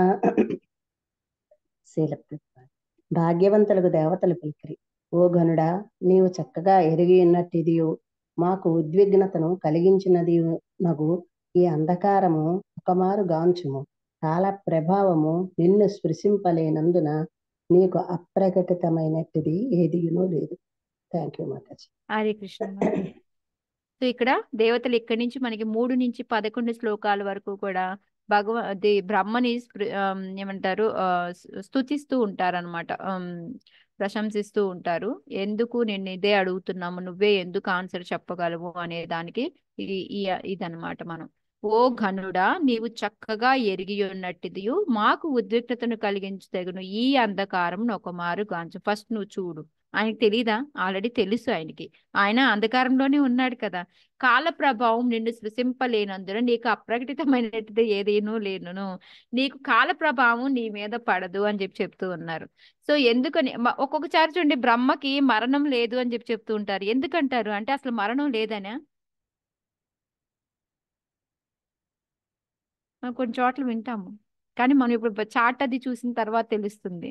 భాగ్యవంతులకు దేవతలు పలికిరి ఓ గనుడా నీవు చక్కగా ఎరిగి ఉన్నట్టిదియు మాకు ఉద్విగ్నతను కలిగించినది నగు ఈ అంధకారము ఒకమారు గాంచుము కాల ప్రభావము నిన్ను స్పృశింపలేనందున నీకు అప్రకటితమైనట్టుది ఏదియునూ లేదు థ్యాంక్ యూ మాతాజీ హరే కృష్ణ మాతాజీ. సో ఇక్కడ దేవతలు ఇక్కడి నుంచి మనకి మూడు నుంచి పదకొండు శ్లోకాల వరకు కూడా భగవ ది బ్రహ్మని స్పృ- ఆమ్, ఏమంటారు ఆ, స్- స్తుతిస్తూ ఉంటారన్నమాట ఆమ్, ప్రశంసిస్తూ ఉంటారు ఎందుకు నేను ఇదే అడుగుతున్నాము నువ్వే ఎందుకు ఆన్సర్ చెప్పగలవు అనే దానికి ఇది ఈ ఇదన్నమాట మనం ఓ ఘనుడా నీవు చక్కగా ఎరిగి ఉన్నట్టిదియు మాకు ఉద్విగ్నతను కలిగించదగును ఈ అంధకారం ఒక మారు గాంచు ఫస్ట్ నువ్వు చూడు ఆయనకి తెలీదా ఆల్రెడీ తెలుసు ఆయనకి ఆయన అంధకారంలోనే ఉన్నాడు కదా కాల ప్రభావం నిన్ను సృశింపలేనందున నీకు అప్రకటితమైనది ఏదేనూ లేనును నీకు కాల ప్రభావం నీ మీద పడదు అని చెప్పి చెప్తూ ఉన్నారు సో ఎందుకని మ- ఒక్కొక్కసారి చూడండి బ్రహ్మకి మరణం లేదు అని చెప్పి చెప్తూ ఉంటారు ఎందుకంటారు అంటే అసలు మరణం లేదనా మనం కొన్ని చోట్ల వింటాము కానీ మనం ఇప్పుడు చాట్ అది చూసిన తర్వాత తెలుస్తుంది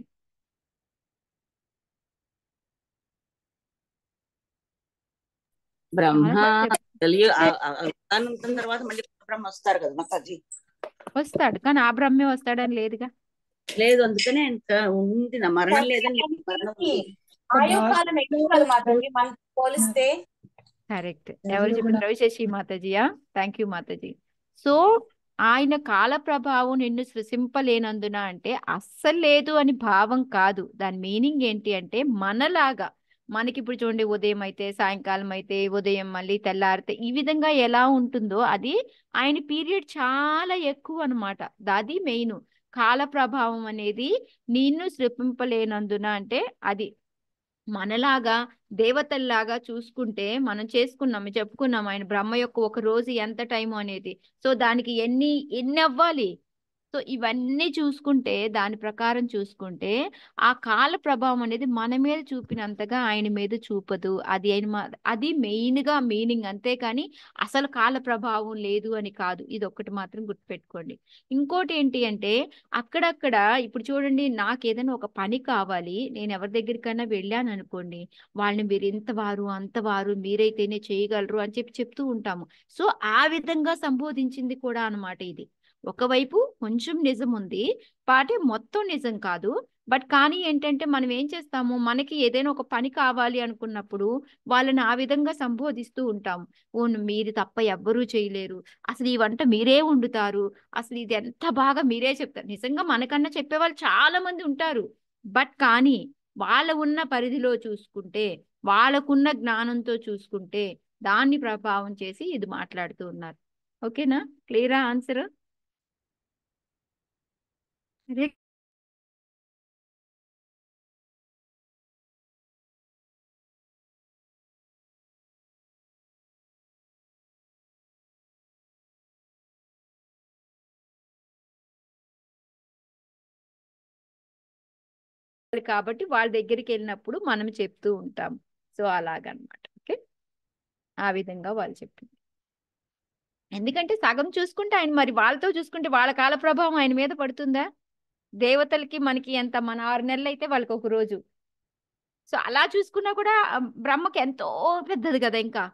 బ్రహ్మ చాలా సార్లు చెప్- తెలియ ఆ- ఆ- అవతారం ఉంటుంది తర్వాత మళ్ళీ బ్రహ్మ వస్తారు కదా మాతాజీ వస్తాడు కానీ ఆ బ్రహ్మే వస్తాడని లేదుగా లేదు అందుకనే ఇంకా ఉంది నా మరణం లేదని మరణం ఉంది. ఆయు కాలం ఎక్కువ కదా మాతాజీ మనం పోలిస్తే కరెక్ట్ ఎవరు చెప్పిన రవిశేషి మాతాజీయా థ్యాంక్ యూ మాతాజీ సో ఆయన కాల ప్రభావం నిన్ను సృశింపలేనందున అంటే అస్సలు లేదు అని భావం కాదు దాని మీనింగ్ ఏంటి అంటే మనలాగా మనకి ఇప్పుడు చూడండి ఉదయం అయితే సాయంకాలం అయితే ఉదయం మళ్ళీ తెల్లారితే ఈ విధంగా ఎలా ఉంటుందో అది ఆయన పీరియడ్ చాలా ఎక్కువ అనమాట అది మెయిన్ కాల ప్రభావం అనేది నిన్ను సృపింపలేనందున అంటే అది మనలాగా దేవతల్లాగా చూసుకుంటే మనం చేసుకున్నాం చెప్పుకున్నాం ఆయన బ్రహ్మ యొక్క ఒక రోజు ఎంత టైం అనేది సో దానికి ఎన్ని ఎన్ని అవ్వాలి సో ఇవన్నీ చూసుకుంటే దాని ప్రకారం చూసుకుంటే ఆ కాల ప్రభావం అనేది మన మీద చూపినంతగా ఆయన మీద చూపదు అది ఆయన మా- అది మెయిన్ గా మీనింగ్ అంతేకాని అసలు కాల ప్రభావం లేదు అని కాదు ఇది ఒక్కటి మాత్రం గుర్తుపెట్టుకోండి ఇంకోటి ఏంటి అంటే అక్కడక్కడ ఇప్పుడు చూడండి నాకు ఏదైనా ఒక పని కావాలి నేను ఎవరి దగ్గరికైనా వెళ్ళాను అనుకోండి వాళ్ళని మీరు ఇంతవారు అంతవారు మీరైతేనే చేయగలరు అని చెప్పి చెప్తూ ఉంటాము సో ఆ విధంగా సంబోధించింది కూడా అన్నమాట ఇది ఒకవైపు కొంచెం నిజం ఉంది పాటే మొత్తం నిజం కాదు బట్ కానీ ఏంటంటే మనం ఏం చేస్తాము మనకి ఏదైనా ఒక పని కావాలి అనుకున్నప్పుడు వాళ్ళని ఆ విధంగా సంబోధిస్తూ ఉంటాము ఓ మీరు తప్ప ఎవ్వరూ చేయలేరు అసలు ఈ వంట మీరే వండుతారు అసలు ఇది ఎంత బాగా మీరే చెప్తారు నిజంగా మనకన్నా చెప్పేవాళ్ళు చాలా మంది ఉంటారు బట్ కానీ వాళ్ళ ఉన్న పరిధిలో చూసుకుంటే వాళ్ళకున్న జ్ఞానంతో చూసుకుంటే దాన్ని ప్రభావం చేసి ఇది మాట్లాడుతూ ఉన్నారు ఓకేనా క్లియరా ఆన్సర్ అదే కాబట్టి వాళ్ళ దగ్గరికి వెళ్ళినప్పుడు మనం చెప్తూ ఉంటాం సో అలాగనమాట ఓకే ఆ విధంగా వాళ్ళు చెప్పింది ఎందుకంటే సగం చూసుకుంటే ఆయన మరి వాళ్ళతో చూసుకుంటే వాళ్ళ కాల ప్రభావం ఆయన మీద పడుతుందా దేవతలకి మనకి ఎంత మన ఆరు నెలలు అయితే వాళ్ళకి ఒక రోజు సో అలా చూసుకున్నా కూడా ఆ, బ్రహ్మకి ఎంతో పెద్దది కదా ఇంకా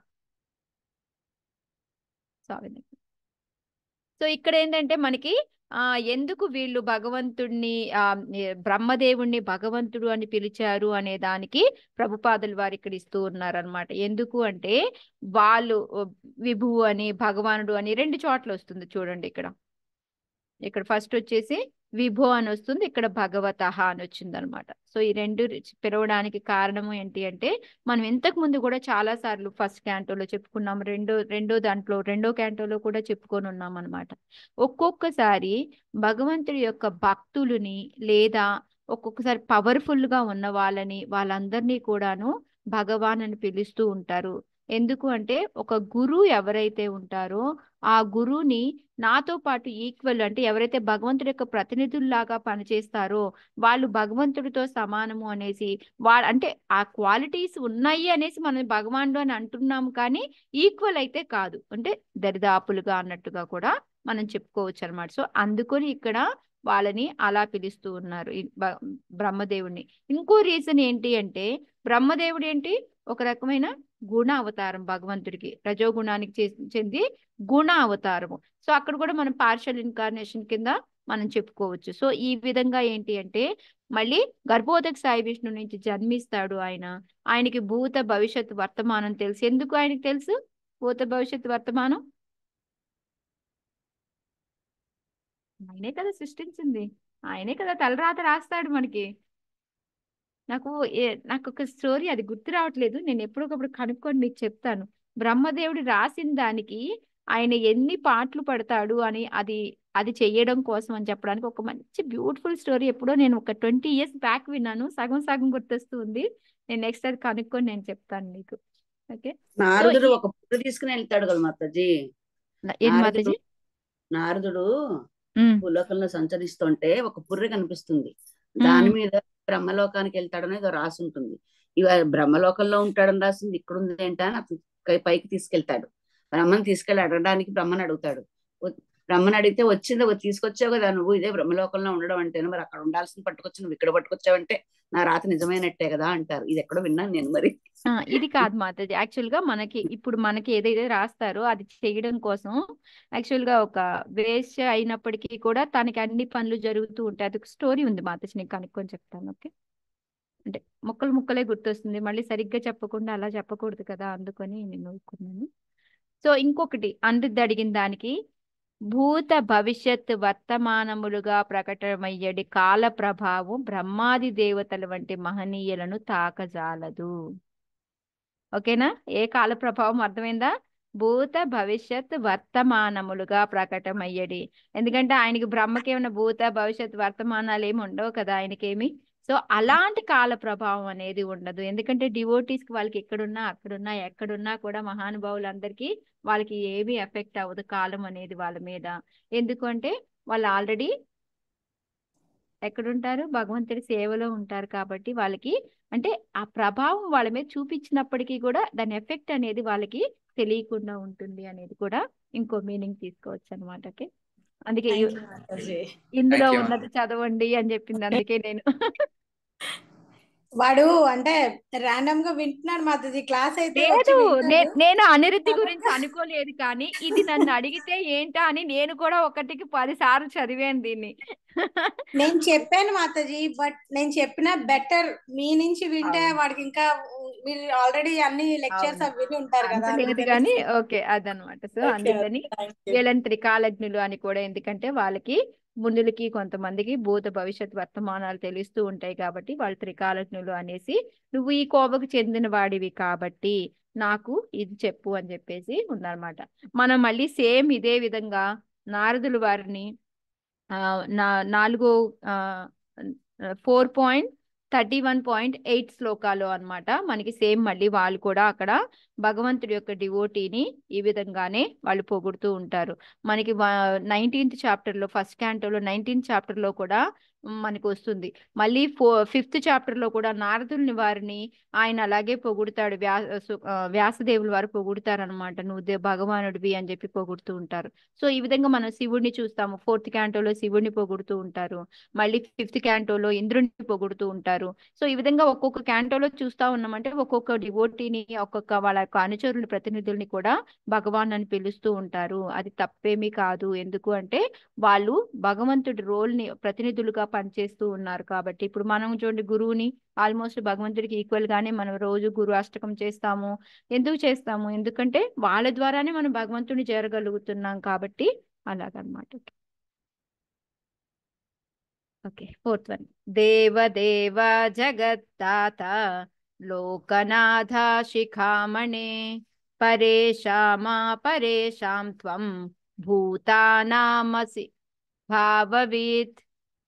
సో ఆ విధంగా సో ఇక్కడ ఏంటంటే మనకి ఆ ఎందుకు వీళ్ళు భగవంతుడిని ఆ ఏ, బ్రహ్మదేవుణ్ణి భగవంతుడు అని పిలిచారు అనే దానికి ప్రభుపాదులు వారు ఇక్కడ ఇస్తూ ఉన్నారనమాట ఎందుకు అంటే వాళ్ళు ఓ, విభువు అని భగవానుడు అని రెండు చోట్ల వస్తుంది చూడండి ఇక్కడ ఇక్కడ ఫస్ట్ వచ్చేసి విభో అని వస్తుంది ఇక్కడ భగవత అని వచ్చింది అనమాట సో ఈ రెండు రి- పిలవడానికి కారణం ఏంటి అంటే మనం ఇంతకు ముందు కూడా చాలా సార్లు ఫస్ట్ క్యాంటోలో చెప్పుకున్నాం రెండో రెండో దాంట్లో రెండో క్యాంటోలో కూడా చెప్పుకొని ఉన్నాం అనమాట ఒక్కొక్కసారి భగవంతుడి యొక్క భక్తులని లేదా ఒక్కొక్కసారి పవర్ఫుల్ గా ఉన్న వాళ్ళని వాళ్ళందరినీ కూడాను భగవాన్ అని పిలుస్తూ ఉంటారు ఎందుకు అంటే ఒక గురువు ఎవరైతే ఉంటారో ఆ గురువుని నాతో పాటు ఈక్వల్ అంటే ఎవరైతే భగవంతుడి యొక్క ప్రతినిధుల్లాగా పనిచేస్తారో వాళ్ళు భగవంతుడితో సమానము అనేసి వాళ్ళ అంటే ఆ క్వాలిటీస్ ఉన్నాయి అనేసి మనం భగవానుడు అని అంటున్నాము కానీ ఈక్వల్ అయితే కాదు అంటే దరిదాపులుగా అన్నట్టుగా కూడా మనం చెప్పుకోవచ్చు అనమాట సో అందుకొని ఇక్కడ వాళ్ళని అలా పిలుస్తూ ఉన్నారు ఈ బ- బ్రహ్మదేవుడిని ఇంకో రీజన్ ఏంటి అంటే బ్రహ్మదేవుడు ఏంటి ఒక రకమైన గుణ అవతారం భగవంతుడికి రజోగుణానికి చే- చెంది గుణ అవతారము సో అక్కడ కూడా మనం పార్షల్ ఇన్కార్నేషన్ కింద మనం చెప్పుకోవచ్చు సో ఈ విధంగా ఏంటి అంటే మళ్ళీ గర్భోదక సాయి విష్ణు నుంచి జన్మిస్తాడు ఆయన ఆయనకి భూత భవిష్యత్ వర్తమానం తెలుసు ఎందుకు ఆయనకి తెలుసు భూత భవిష్యత్ వర్తమానం ఆయనే కదా సృష్టించింది ఆయనే కదా తలరాత రాస్తాడు మనకి నాకు ఏ- నాకు ఒక స్టోరీ అది గుర్తు రావట్లేదు నేను ఎప్పటికప్పుడు కనుక్కొని మీకు చెప్తాను బ్రహ్మదేవుడు రాసిన దానికి ఆయన ఎన్ని పాటలు పడతాడు అని అది అది చెయ్యడం కోసం అని చెప్పడానికి ఒక మంచి బ్యూటిఫుల్ స్టోరీ ఎప్పుడో నేను ఒక ట్వంటీ ఇయర్స్ బ్యాక్ విన్నాను సగం సగం గుర్తొస్తూ ఉంది నేను నెక్స్ట్ అది కనుక్కొని నేను చెప్తాను మీకు ఓకే సో నారదుడు ఈ ఒక పుర్రె తీసుకుని వెళ్తాడు కదా మాతాజీ ఏం నారదుడు మాతాజీ నారదుడు ఉమ్, భూలోకంలో సంచరిస్తుంటే ఒక పుర్రె కనిపిస్తుంది ఉమ్, దాని మీద బ్రహ్మలోకానికి వెళ్తాడని ఏదో రాసి ఉంటుంది ఇవ బ్రహ్మలోకంలో ఉంటాడని రాసింది ఇక్కడ ఉంది ఏంటా అని అతను పై- పైకి తీసుకెళ్తాడు బ్రహ్మను తీసుకెళ్ళి అడగడానికి బ్రహ్మను అడుగుతాడు వ- బ్రహ్మను అడిగితే వచ్చింది ఒక తీసుకొచ్చావు కదా నువ్వు ఇదే బ్రహ్మలోకంలో ఉండడం అంటే మరి అక్కడ ఉండాల్సింది పట్టుకొచ్చి నువ్వు ఇక్కడ పట్టుకొచ్చావంటే నా రాత నిజమైనట్టే కదా అంటారు ఇది ఎక్కడో విన్నాను నేను మరి ఆ, ఇది కాదు మాతాజీ యాక్చువల్ గా మనకి ఇప్పుడు మనకి ఏదైతే రాస్తారో అది చేయడం కోసం యాక్చువల్ గా ఒక వేస్ట్ అయినప్పటికీ కూడా తనకి అన్ని పనులు జరుగుతూ ఉంటాయి అది ఒక స్టోరీ ఉంది మాతాజీ నేను కనుక్కొని చెప్తాను ఓకే అంటే ముక్కలు ముక్కలే గుర్తొస్తుంది మళ్ళీ సరిగ్గా చెప్పకుండా అలా చెప్పకూడదు కదా అందుకని నేను ఊరుకున్నాను సో ఇంకొకటి అనిరుద్ధ్ అడిగిన దానికి భూత భవిష్యత్ వర్తమానములుగా ప్రకటమయ్యడి కాల ప్రభావం బ్రహ్మాది దేవతల వంటి మహనీయులను తాకజాలదు ఓకేనా ఏ కాల ప్రభావం అర్థమైందా భూత భవిష్యత్ వర్తమానములుగా ప్రకటమయ్యడి ఎందుకంటే ఆయనకి బ్రహ్మకి ఏమైనా భూత భవిష్యత్ వర్తమానాలు ఏమి ఉండవు కదా ఆయనకేమి సో అలాంటి కాల ప్రభావం అనేది ఉండదు ఎందుకంటే డివోటీస్ కి వాళ్ళకి ఎక్కడున్నా అక్కడున్నా ఎక్కడున్నా కూడా మహానుభావులందరికీ వాళ్ళకి ఏమీ ఎఫెక్ట్ అవ్వదు కాలం అనేది వాళ్ళ మీద ఎందుకంటే వాళ్ళు ఆల్రెడీ ఎక్కడుంటారు భగవంతుడి సేవలో ఉంటారు కాబట్టి వాళ్ళకి అంటే ఆ ప్రభావం వాళ్ళ మీద చూపించినప్పటికీ కూడా దాని ఎఫెక్ట్ అనేది వాళ్ళకి తెలియకుండా ఉంటుంది అనేది కూడా ఇంకో మీనింగ్ తీసుకోవచ్చు అనమాట ఓకే అందుకే థ్యాంక్ యూ మాతాజీ ఇందులో Thank you. ఉన్నది చదవండి అని చెప్పింది అందుకే నేను వాడు అంటే ర్యాండమ్ గా వింటున్నాడు మాతాజీ క్లాస్ అయితే వచ్చి లేదు నే- వింటాడు నేను అనిరుద్ధి గురించి అనుకోలేదు కానీ ఇది నన్ను అడిగితే ఏంటా అని నేను కూడా ఒకటికి పది సార్లు చదివాను దీన్ని నేను చెప్పాను మాతాజీ బట్ నేను చెప్పిన బెటర్ మీ నుంచి వింటే అవును. వాడికి ఇంకా మీరు ఆల్రెడీ అన్ని లెక్చర్స్ అవును. అవి విని ఉంటారు అంత కదా లేదు అందుకని కానీ ఓకే అదనమాట సో ఓకే అందుకని థ్యాంక్ యూ వీళ్ళని త్రికాలజ్ఞులు అని కూడా ఎందుకంటే వాళ్ళకి మునులకి కొంతమందికి భూత భవిష్యత్ వర్తమానాలు తెలుస్తూ ఉంటాయి కాబట్టి వాళ్ళు త్రికాలజ్ఞులు అనేసి నువ్వు ఈ కోవకు చెందిన వాడివి కాబట్టి నాకు ఇది చెప్పు అని చెప్పేసి ఉందన్నమాట మనం మళ్ళీ సేమ్ ఇదే విధంగా నారదులు వారిని ఆ, నా నాలుగో four point thirty one point eight శ్లోకాలు అన్నమాట మనకి సేమ్ మళ్ళీ వాళ్ళు కూడా అక్కడ భగవంతుడి యొక్క డివోటీని ఈ విధంగానే వాళ్ళు పొగుడుతూ ఉంటారు మనకి నైన్టీన్త్ చాప్టర్ లో ఫస్ట్ క్యాంటోలో నైన్టీన్త్ చాప్టర్ లో కూడా మనకు వస్తుంది మళ్ళీ ఫో ఫిఫ్త్ చాప్టర్ లో కూడా నారదుల్ని వారిని ఆయన అలాగే పొగుడుతాడు వ్యా సు- ఆ, వ్యాసదేవుల వారు పొగుడుతారనమాట నువ్వు దే- భగవానుడివి అని చెప్పి పొగుడుతూ ఉంటారు సో ఈ విధంగా మనం శివుడిని చూస్తాము ఫోర్త్ క్యాంటోలో శివుడిని పొగుడుతూ ఉంటారు మళ్ళీ ఫిఫ్త్ క్యాంటోలో ఇంద్రుడిని పొగుడుతూ ఉంటారు సో ఈ విధంగా ఒక్కొక్క క్యాంటోలో చూస్తా ఉన్నామంటే ఒక్కొక్క డివోటీని ఒక్కొక్క వాళ్ళ యొక్క అనుచరుల ప్రతినిధుల్ని కూడా భగవాన్ అని పిలుస్తూ ఉంటారు అది తప్పేమీ కాదు ఎందుకు అంటే వాళ్ళు భగవంతుడి రోల్ ని ప్రతినిధులుగా పనిచేస్తూ ఉన్నారు కాబట్టి ఇప్పుడు మనం చూడండి గురువుని ఆల్మోస్ట్ భగవంతుడికి ఈక్వల్ గానే మనం రోజు గురు అష్టకం చేస్తాము ఎందుకు చేస్తాము ఎందుకంటే వాళ్ళ ద్వారానే మనం భగవంతుని చేరగలుగుతున్నాం కాబట్టి అలాగనమాట ఓకే ఫోర్త్ వన్ దేవదేవ జగత్తాత లోకనాథ శిఖామణే పరేషామా పరేషాం త్వం భూతానామసి భావవీత్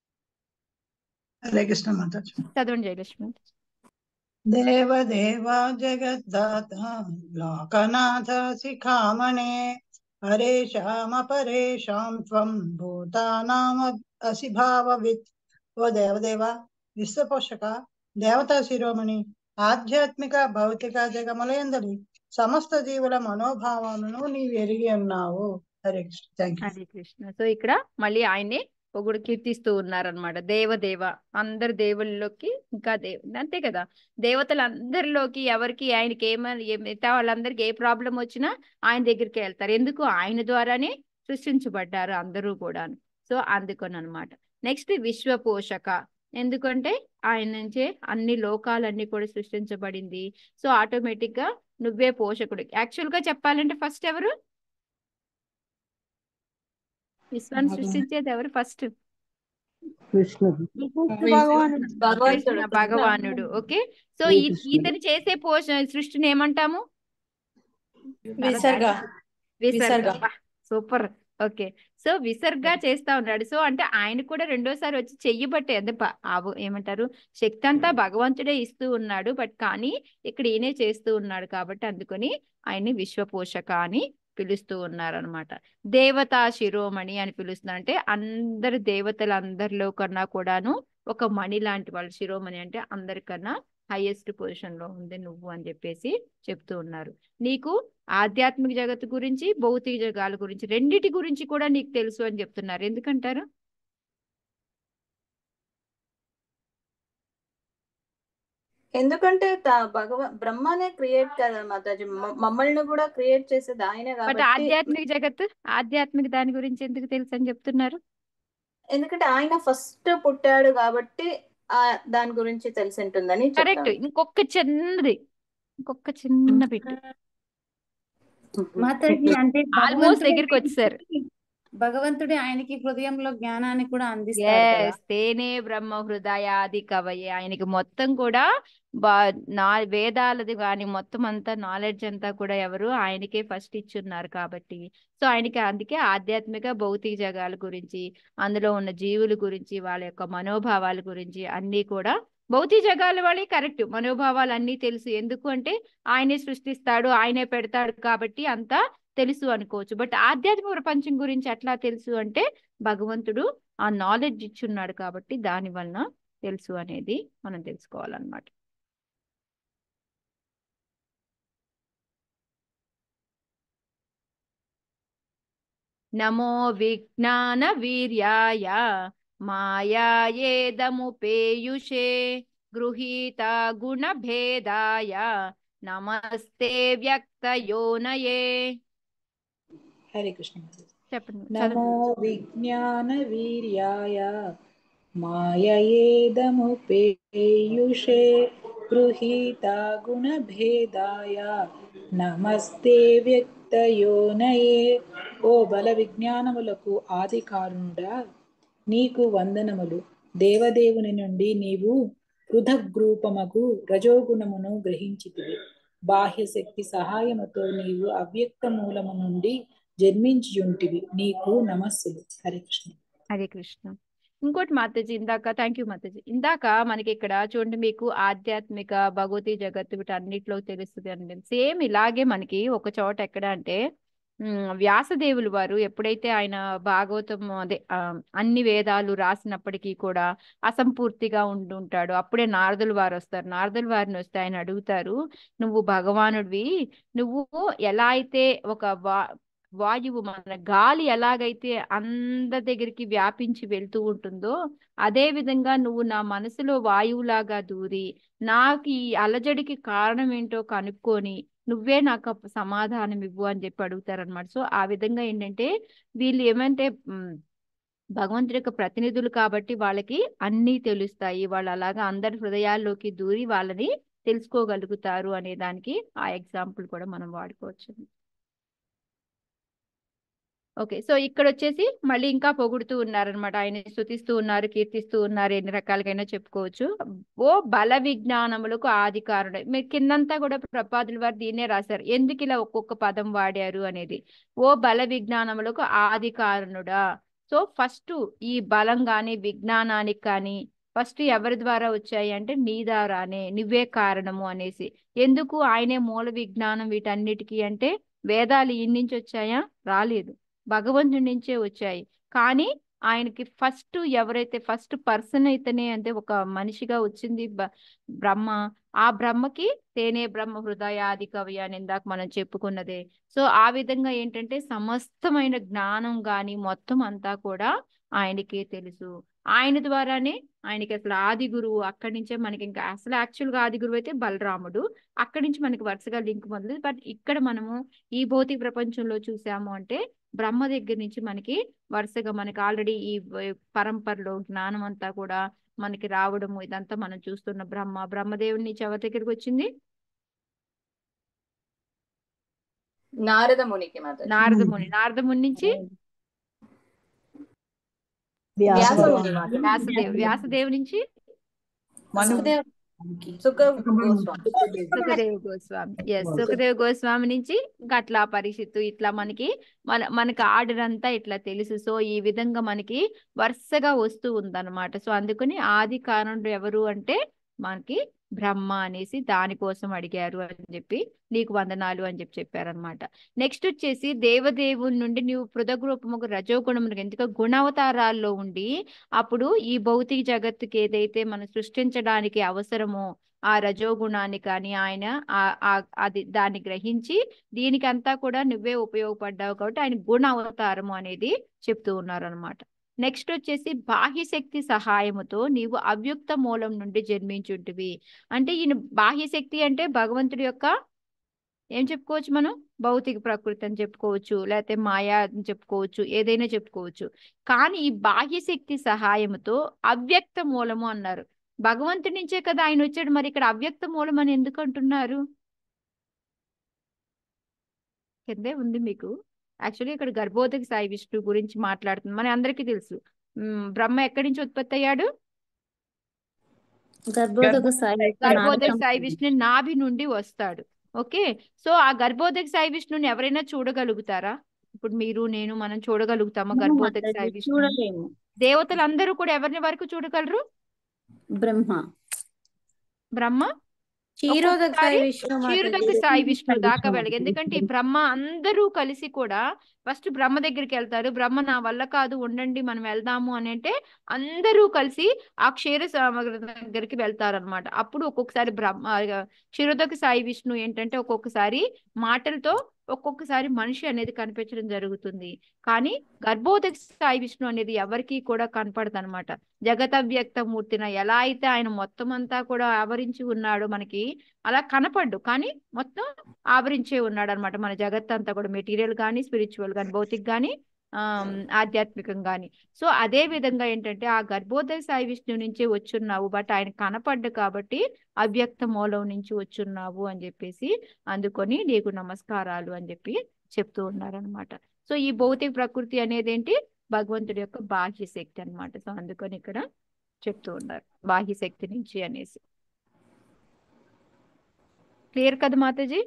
హరే కృష్ణ మాతాజీ చదవండి జయలక్ష్మి దేవదేవ జగద్దాత లోకనాథ శిఖామణే పరేషామ పరేషాం త్వం భూతానామ అసి భావవిత్ ఓ దేవదేవ విశ్వపోషక దేవతా శిరోమణి ఆధ్యాత్మిక భౌతిక జగములందరి సమస్త జీవుల మనోభావాలను నీవు ఎరిగి ఉన్నావు Hare Krishna thank you Hare Krishna so ఇక్కడ మళ్ళీ ఆయన్ని పొగుడు కీర్తిస్తూ ఉన్నారనమాట దేవదేవ అందరు దేవుళ్ళలోకి ఇంకా దేవు అంతే కదా దేవతలందరిలోకి ఎవరికి ఆయనకి ఏమైనా ఏ- మిగతా వాళ్ళందరికీ ఏ ప్రాబ్లం వచ్చినా ఆయన దగ్గరికి వెళ్తారు ఎందుకు ఆయన ద్వారానే సృష్టించబడ్డారు అందరూ కూడాను సో అందుకని అనమాట నెక్స్ట్ విశ్వ పోషక ఎందుకంటే ఆయన నుంచే అన్ని లోకాలన్నీ కూడా సృష్టించబడింది సో ఆటోమేటిక్ గా నువ్వే పోషకుడు యాక్చువల్ గా చెప్పాలంటే ఫస్ట్ ఎవరు విశ్వాన్ని సృష్టించేది ఎవరు ఫస్ట్ కృష్ణుడు భగవానుడు కృష్ణ భగవానుడు ఓకే సో ఈ- శ్రీకృష్ణుడు. ఇతను చేసే పోష సృష్టిని ఏమంటాము విసర్గ విసర్గ విసర్గ. సూపర్ ఓకే సో విసర్గ చేస్తా ఉన్నాడు సో అంటే ఆయన కూడా రెండోసారి వచ్చి చెయ్యబట్టే అదే ప- ఆవు- ఏమంటారు శక్తి అంతా భగవంతుడే ఇస్తూ ఉన్నాడు బట్ కానీ ఇక్కడ ఈయనే చేస్తూ ఉన్నాడు కాబట్టి అందుకని ఆయన్ని విశ్వపోషక అని పిలుస్తూ ఉన్నారనమాట దేవతా శిరోమణి అని పిలుస్తున్నారు అంటే అందరు దేవతలు అందరిలో కన్నా కూడాను ఒక మణి లాంటి వాళ్ళు శిరోమణి అంటే అందరికన్నా హైయెస్ట్ పొజిషన్ లో ఉంది నువ్వు అని చెప్పేసి చెప్తూ ఉన్నారు నీకు ఆధ్యాత్మిక జగత్తు గురించి భౌతిక జగాల గురించి రెండిటి గురించి కూడా నీకు తెలుసు అని చెప్తున్నారు ఎందుకంటారు ఎందుకంటే త- భగవ బ్రహ్మనే క్రియేట్ కదా మాతాజీ మ- మమ్మల్ని కూడా క్రియేట్ చేసేది ఆయనే బట్ కాబట్టి ఆధ్యాత్మిక జగత్తు ఆధ్యాత్మిక దాని గురించి ఎందుకు తెలుసు అని చెప్తున్నారు ఎందుకంటే ఆయన ఫస్ట్ పుట్టాడు కాబట్టి ఆ దాని గురించి తెలిసి ఉంటుందని కరెక్ట్ చెప్తాను ఇంకొక చిన్నది ఇంకొక చిన్న బిట్ మాతాజీ అంటే ఆల్మోస్ట్ భగవంతుడే దగ్గరికి వచ్చేసారు భగవంతుడే ఆయనకి హృదయంలో జ్ఞానాన్ని కూడా అందిస్తాడు కదా ఎస్ తేనే బ్రహ్మ హృదయాది కవయే ఆయనకి మొత్తం కూడా బా నా వేదాలది కానీ మొత్తం అంతా నాలెడ్జ్ అంతా కూడా ఎవరు ఆయనకే ఫస్ట్ ఇచ్చున్నారు కాబట్టి సో ఆయనకి అందుకే ఆధ్యాత్మిక భౌతిక జగాల గురించి అందులో ఉన్న జీవుల గురించి వాళ్ళ యొక్క మనోభావాల గురించి అన్నీ కూడా భౌతిక జగాల వాళ్ళే కరెక్ట్ మనోభావాలు అన్నీ తెలుసు ఎందుకు అంటే ఆయనే సృష్టిస్తాడు ఆయనే పెడతాడు కాబట్టి అంతా తెలుసు అనుకోవచ్చు బట్ ఆధ్యాత్మిక ప్రపంచం గురించి ఎట్లా తెలుసు అంటే భగవంతుడు ఆ నాలెడ్జ్ ఇచ్చున్నాడు కాబట్టి దాని వలన తెలుసు అనేది మనం తెలుసుకోవాలన్నమాట నమో విజ్ఞాన వీర్యాయ మాయాయేదముపేయుషే గృహీత గుణభేదాయ నమస్తే వ్యక్తయోనయే హరే కృష్ణ మాతాజీ. చెప్పండి నమో చదవండి విజ్ఞానవీర్యాయ మాయయేదముపేయుషే గృహీత గుణభేదాయ నమస్తే వ్యక్తయోనయే ఓ బల విజ్ఞానములకు ఆది కారుణుడా నీకు వందనములు దేవదేవుని నుండి నీవు పృథగ్రూపమగు రజోగుణమును గ్రహించితివి బాహ్య శక్తి సహాయముతో నీవు అవ్యక్త మూలము నుండి జన్మించియుంటివి నీకు నమస్సులు హరే కృష్ణ హరే కృష్ణ ఇంకోటి మాతాజీ ఇందాక థ్యాంక్ యూ మాతాజీ ఇందాక మనకి ఇక్కడ చూడండి మీకు ఆధ్యాత్మిక భగవతీ జగత్తు వీటన్నిటిలో తెలుస్తుంది అని సేమ్ ఇలాగే మనకి ఒక చోట ఎక్కడ అంటే ఉమ్, వ్యాసదేవులు వారు ఎప్పుడైతే ఆయన భాగవతం అదే ఆ, అన్ని వేదాలు రాసినప్పటికీ కూడా అసంపూర్తిగా ఉండి ఉంటాడు అప్పుడే నారదులు వారు వస్తారు నారదుల వారిని వస్తే ఆయన అడుగుతారు నువ్వు భగవానుడివి నువ్వు ఎలా అయితే ఒక వా వాయువు మన గాలి ఎలాగైతే అందరి దగ్గరికి వ్యాపించి వెళ్తూ ఉంటుందో అదే విధంగా నువ్వు నా మనసులో వాయువులాగా దూరి నాకు ఈ అలజడికి కారణం ఏంటో కనుక్కొని నువ్వే నాకు ఆ సమాధానం ఇవ్వు అని చెప్పి అడుగుతారనమాట సో ఆ విధంగా ఏంటంటే వీళ్ళు ఏమంటే ఉమ్, భగవంతుడి యొక్క ప్రతినిధులు కాబట్టి వాళ్ళకి అన్నీ తెలుస్తాయి వాళ్ళు అలాగా అందరి హృదయాల్లోకి దూరి వాళ్ళని తెలుసుకోగలుగుతారు అనే దానికి ఆ ఎగ్జాంపుల్ కూడా మనం వాడుకోవచ్చు ఓకే సో ఇక్కడ వచ్చేసి మళ్ళీ ఇంకా పొగుడుతూ ఉన్నారనమాట ఆయన స్తుతిస్తూ ఉన్నారు కీర్తిస్తూ ఉన్నారు ఎన్ని రకాలుగైనా చెప్పుకోవచ్చు ఓ బల విజ్ఞానములకు ఆది కారణం మీరు కిందంతా కూడా ప్రపాదుల వారు దీన్నే రాశారు ఎందుకు ఇలా ఒక్కొక్క పదం వాడారు అనేది ఓ బల విజ్ఞానములకు ఆది కారణుడా సో ఫస్ట్ ఈ బలం కానీ విజ్ఞానానికి కానీ ఫస్ట్ ఎవరి ద్వారా వచ్చాయి అంటే నీ ద్వారానే నువ్వే కారణము అనేసి ఎందుకు ఆయనే మూల విజ్ఞానం వీటన్నిటికీ అంటే వేదాలు ఈ నుంచి వచ్చాయా రాలేదు భగవంతుడి నుంచే వచ్చాయి కానీ ఆయనకి ఫస్ట్ ఎవరైతే ఫస్ట్ పర్సన్ అయితేనే అంటే ఒక మనిషిగా వచ్చింది బ- బ్రహ్మ ఆ బ్రహ్మకి తేనే బ్రహ్మ హృదయాది కవి అని ఇందాక మనం చెప్పుకున్నదే సో ఆ విధంగా ఏంటంటే సమస్తమైన జ్ఞానం గాని మొత్తం అంతా కూడా ఆయనకే తెలుసు ఆయన ద్వారానే ఆయనకి అసలు ఆది గురువు అక్కడి నుంచే మనకి ఇంకా అసలు యాక్చువల్గా ఆది గురువు అయితే బలరాముడు అక్కడి నుంచి మనకి వరుసగా లింక్ మొదలు బట్ ఇక్కడ మనము ఈ భౌతిక ప్రపంచంలో చూసాము అంటే బ్రహ్మ దగ్గర నుంచి మనకి వరుసగా మనకి ఆల్రెడీ ఈ వ- పరంపరలో జ్ఞానం అంతా కూడా మనకి రావడము ఇదంతా మనం చూస్తున్న బ్రహ్మ బ్రహ్మదేవుని నుంచి ఎవరి దగ్గరికి వచ్చింది నారద మునికి మాతాజీ నారదముని నారదముని నుంచి వ్యాసముని మాతాజీ వ్యాసదేవ్ వ్యాసదేవ్ నుంచి సుఖదేవ్ సుఖ గోస్వామి సుఖదేవ్ గోస్వామి ఎస్ సుఖదేవ్ గోస్వామి నుంచి ఇంకా అట్లా పరిషత్తు ఇట్లా మనకి మన మనకి ఆర్డర్ అంతా ఇట్లా తెలుసు సో ఈ విధంగా మనకి వరుసగా వస్తూ ఉందన్నమాట సో అందుకని ఆది కారణుడు ఎవరు అంటే మనకి బ్రహ్మ అనేసి దానికోసం అడిగారు అని చెప్పి నీకు వందనాలు అని చెప్పి చెప్పారనమాట నెక్స్ట్ వచ్చేసి దేవదేవుని నుండి నీవు పృథగ్రూపముకు రజోగుణమును ఎందుకు గుణావతారాల్లో ఉండి అప్పుడు ఈ భౌతిక జగత్తుకి ఏదైతే మనం సృష్టించడానికి అవసరమో ఆ రజోగుణాన్ని కానీ ఆయన ఆ- ఆ- అది దాన్ని గ్రహించి దీనికంతా కూడా నువ్వే ఉపయోగపడ్డావు కాబట్టి ఆయన గుణ అవతారము అనేది చెప్తూ ఉన్నారు అనమాట నెక్స్ట్ వచ్చేసి బాహ్య శక్తి సహాయముతో నీవు అవ్యుక్త మూలం నుండి జన్మించుంటివి అంటే ఈయన బాహ్య శక్తి అంటే భగవంతుడి యొక్క ఏం చెప్పుకోవచ్చు మనం భౌతిక ప్రకృతి అని చెప్పుకోవచ్చు లేకపోతే మాయా అని చెప్పుకోవచ్చు ఏదైనా చెప్పుకోవచ్చు కానీ ఈ బాహ్య శక్తి సహాయముతో అవ్యక్త మూలము అన్నారు భగవంతుడి నుంచే కదా ఆయన వచ్చాడు మరి ఇక్కడ అవ్యక్త మూలం అని ఎందుకు అంటున్నారు కిందే ఉంది మీకు యాక్చువల్లీ ఇక్కడ గర్భోదక సాయి విష్ణు గురించి మాట్లాడుతుంది మన అందరికీ తెలుసు ఉమ్, బ్రహ్మ ఎక్కడి నుంచి ఉత్పత్తి అయ్యాడు గర్భోదక సాయి యొక్క గర్భోదక నాటకం సాయి విష్ణు నాభి నుండి వస్తాడు ఓకే సో ఆ గర్భోదక సాయి విష్ణుని ఎవరైనా చూడగలుగుతారా ఇప్పుడు మీరు నేను మనం చూడగలుగుతామా అవును గర్భోదక మాతాజీ, సాయి విష్ణుని చూడలేము దేవతలు అందరూ కూడా ఎవరిని వరకు చూడగలరు బ్రహ్మ బ్రహ్మ క్షీరోదక సాయి ఒక్కొక్కసారి విష్ణు మాతాజీ క్షీరదక సాయి విష్ణు సాయి దాకా విష్ణు వెళ్ళగా మాతాజీ. ఎందుకంటే ఈ బ్రహ్మ అందరూ కలిసి కూడా ఫస్ట్ బ్రహ్మ దగ్గరికి వెళ్తారు బ్రహ్మ నా వల్ల కాదు ఉండండి మనం వెళ్దాము అని అంటే అందరూ కలిసి ఆ క్షీర సామగ్రి దగ్గరికి వెళ్తారనమాట అప్పుడు ఒక్కొక్కసారి బ్రహ్మ ఆ, క్షీరోదక సాయి విష్ణు ఏంటంటే ఒక్కొక్కసారి మాటలతో ఒక్కొక్కసారి మనిషి అనేది కనిపించడం జరుగుతుంది కానీ గర్భోదక సాయి విష్ణు అనేది ఎవరికీ కూడా కనపడదు అనమాట జగతవ్యక్త మూర్తిన ఎలా అయితే ఆయన మొత్తం అంతా కూడా ఆవరించి ఉన్నాడో మనకి అలా కనపడ్డు కానీ మొత్తం ఆవరించే ఉన్నాడు అనమాట మన జగత్ అంతా కూడా మెటీరియల్ కానీ స్పిరిచువల్ కానీ భౌతిక కానీ ఆధ్యాత్మికం కానీ సో అదే విధంగా ఏంటంటే ఆ గర్భోదయ సాయి విష్ణు నుంచే వచ్చున్నావు బట్ ఆయన కనపడ్డు కాబట్టి అవ్యక్త మూలం నుంచి వచ్చున్నావు అని చెప్పేసి అందుకొని నీకు నమస్కారాలు అని చెప్పి చెప్తూ ఉన్నారనమాట సో ఈ భౌతిక ప్రకృతి అనేది ఏంటి భగవంతుడి యొక్క బాహ్య శక్తి అన్నమాట సో అందుకని ఇక్కడ చెప్తూ ఉన్నారు బాహ్య శక్తి నుంచి అనేసి క్లియర్ కదా మాతాజీ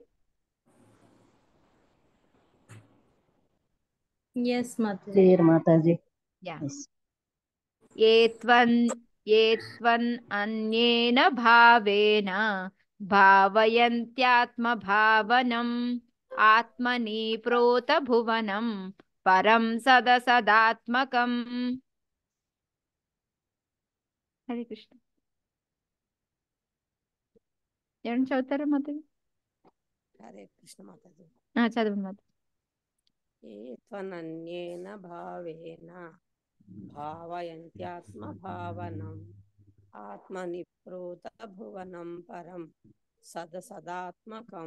ఎస్ మాతాజీ క్లియర్ మాతాజీ యా Yes. ఏ త్వన్ ఏ త్వన్ అన్యేన భావేన భావయంత్యాత్మ భావనం ఆత్మని ప్రోత భువనం పరం సదసదాత్మకం హరే కృష్ణ ఏమన్నా చదువుతారా మాతాజీ హరే కృష్ణ మాతాజీ ఆ, చదవండి మాతాజీ ఏ త్వనన్యేన భావేన భావయంత్యాత్మ భావనం ఆత్మనిప్రోత భువనం పరం సద సదాత్మకం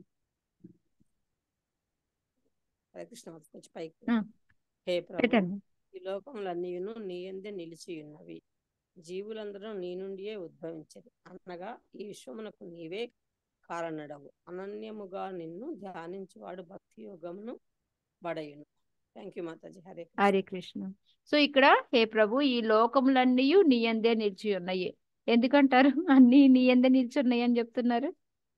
హరే కృష్ణ మాతాజీ కొంచెం పైకి ఆ, హే ప్రభు పెట్టండి ఈ లోకములన్నీయును నీ యందే నిలిచి ఉన్నవి జీవులందరూ నీ నుండియే ఉద్భవించరు అనగా ఈ విశ్వమునకు నీవే కారణడవు అనన్యముగా నిన్ను ధ్యానించువాడు భక్తి యోగమును బడయును థ్యాంక్ యూ మాతాజీ హరే కృష్ణ హరే కృష్ణ సో ఇక్కడ హే ప్రభు ఈ లోకములన్నీ నీ అందే నిలిచి ఉన్నాయి ఎందుకంటారు అన్ని నీ అందే నిలిచి ఉన్నాయి అని చెప్తున్నారు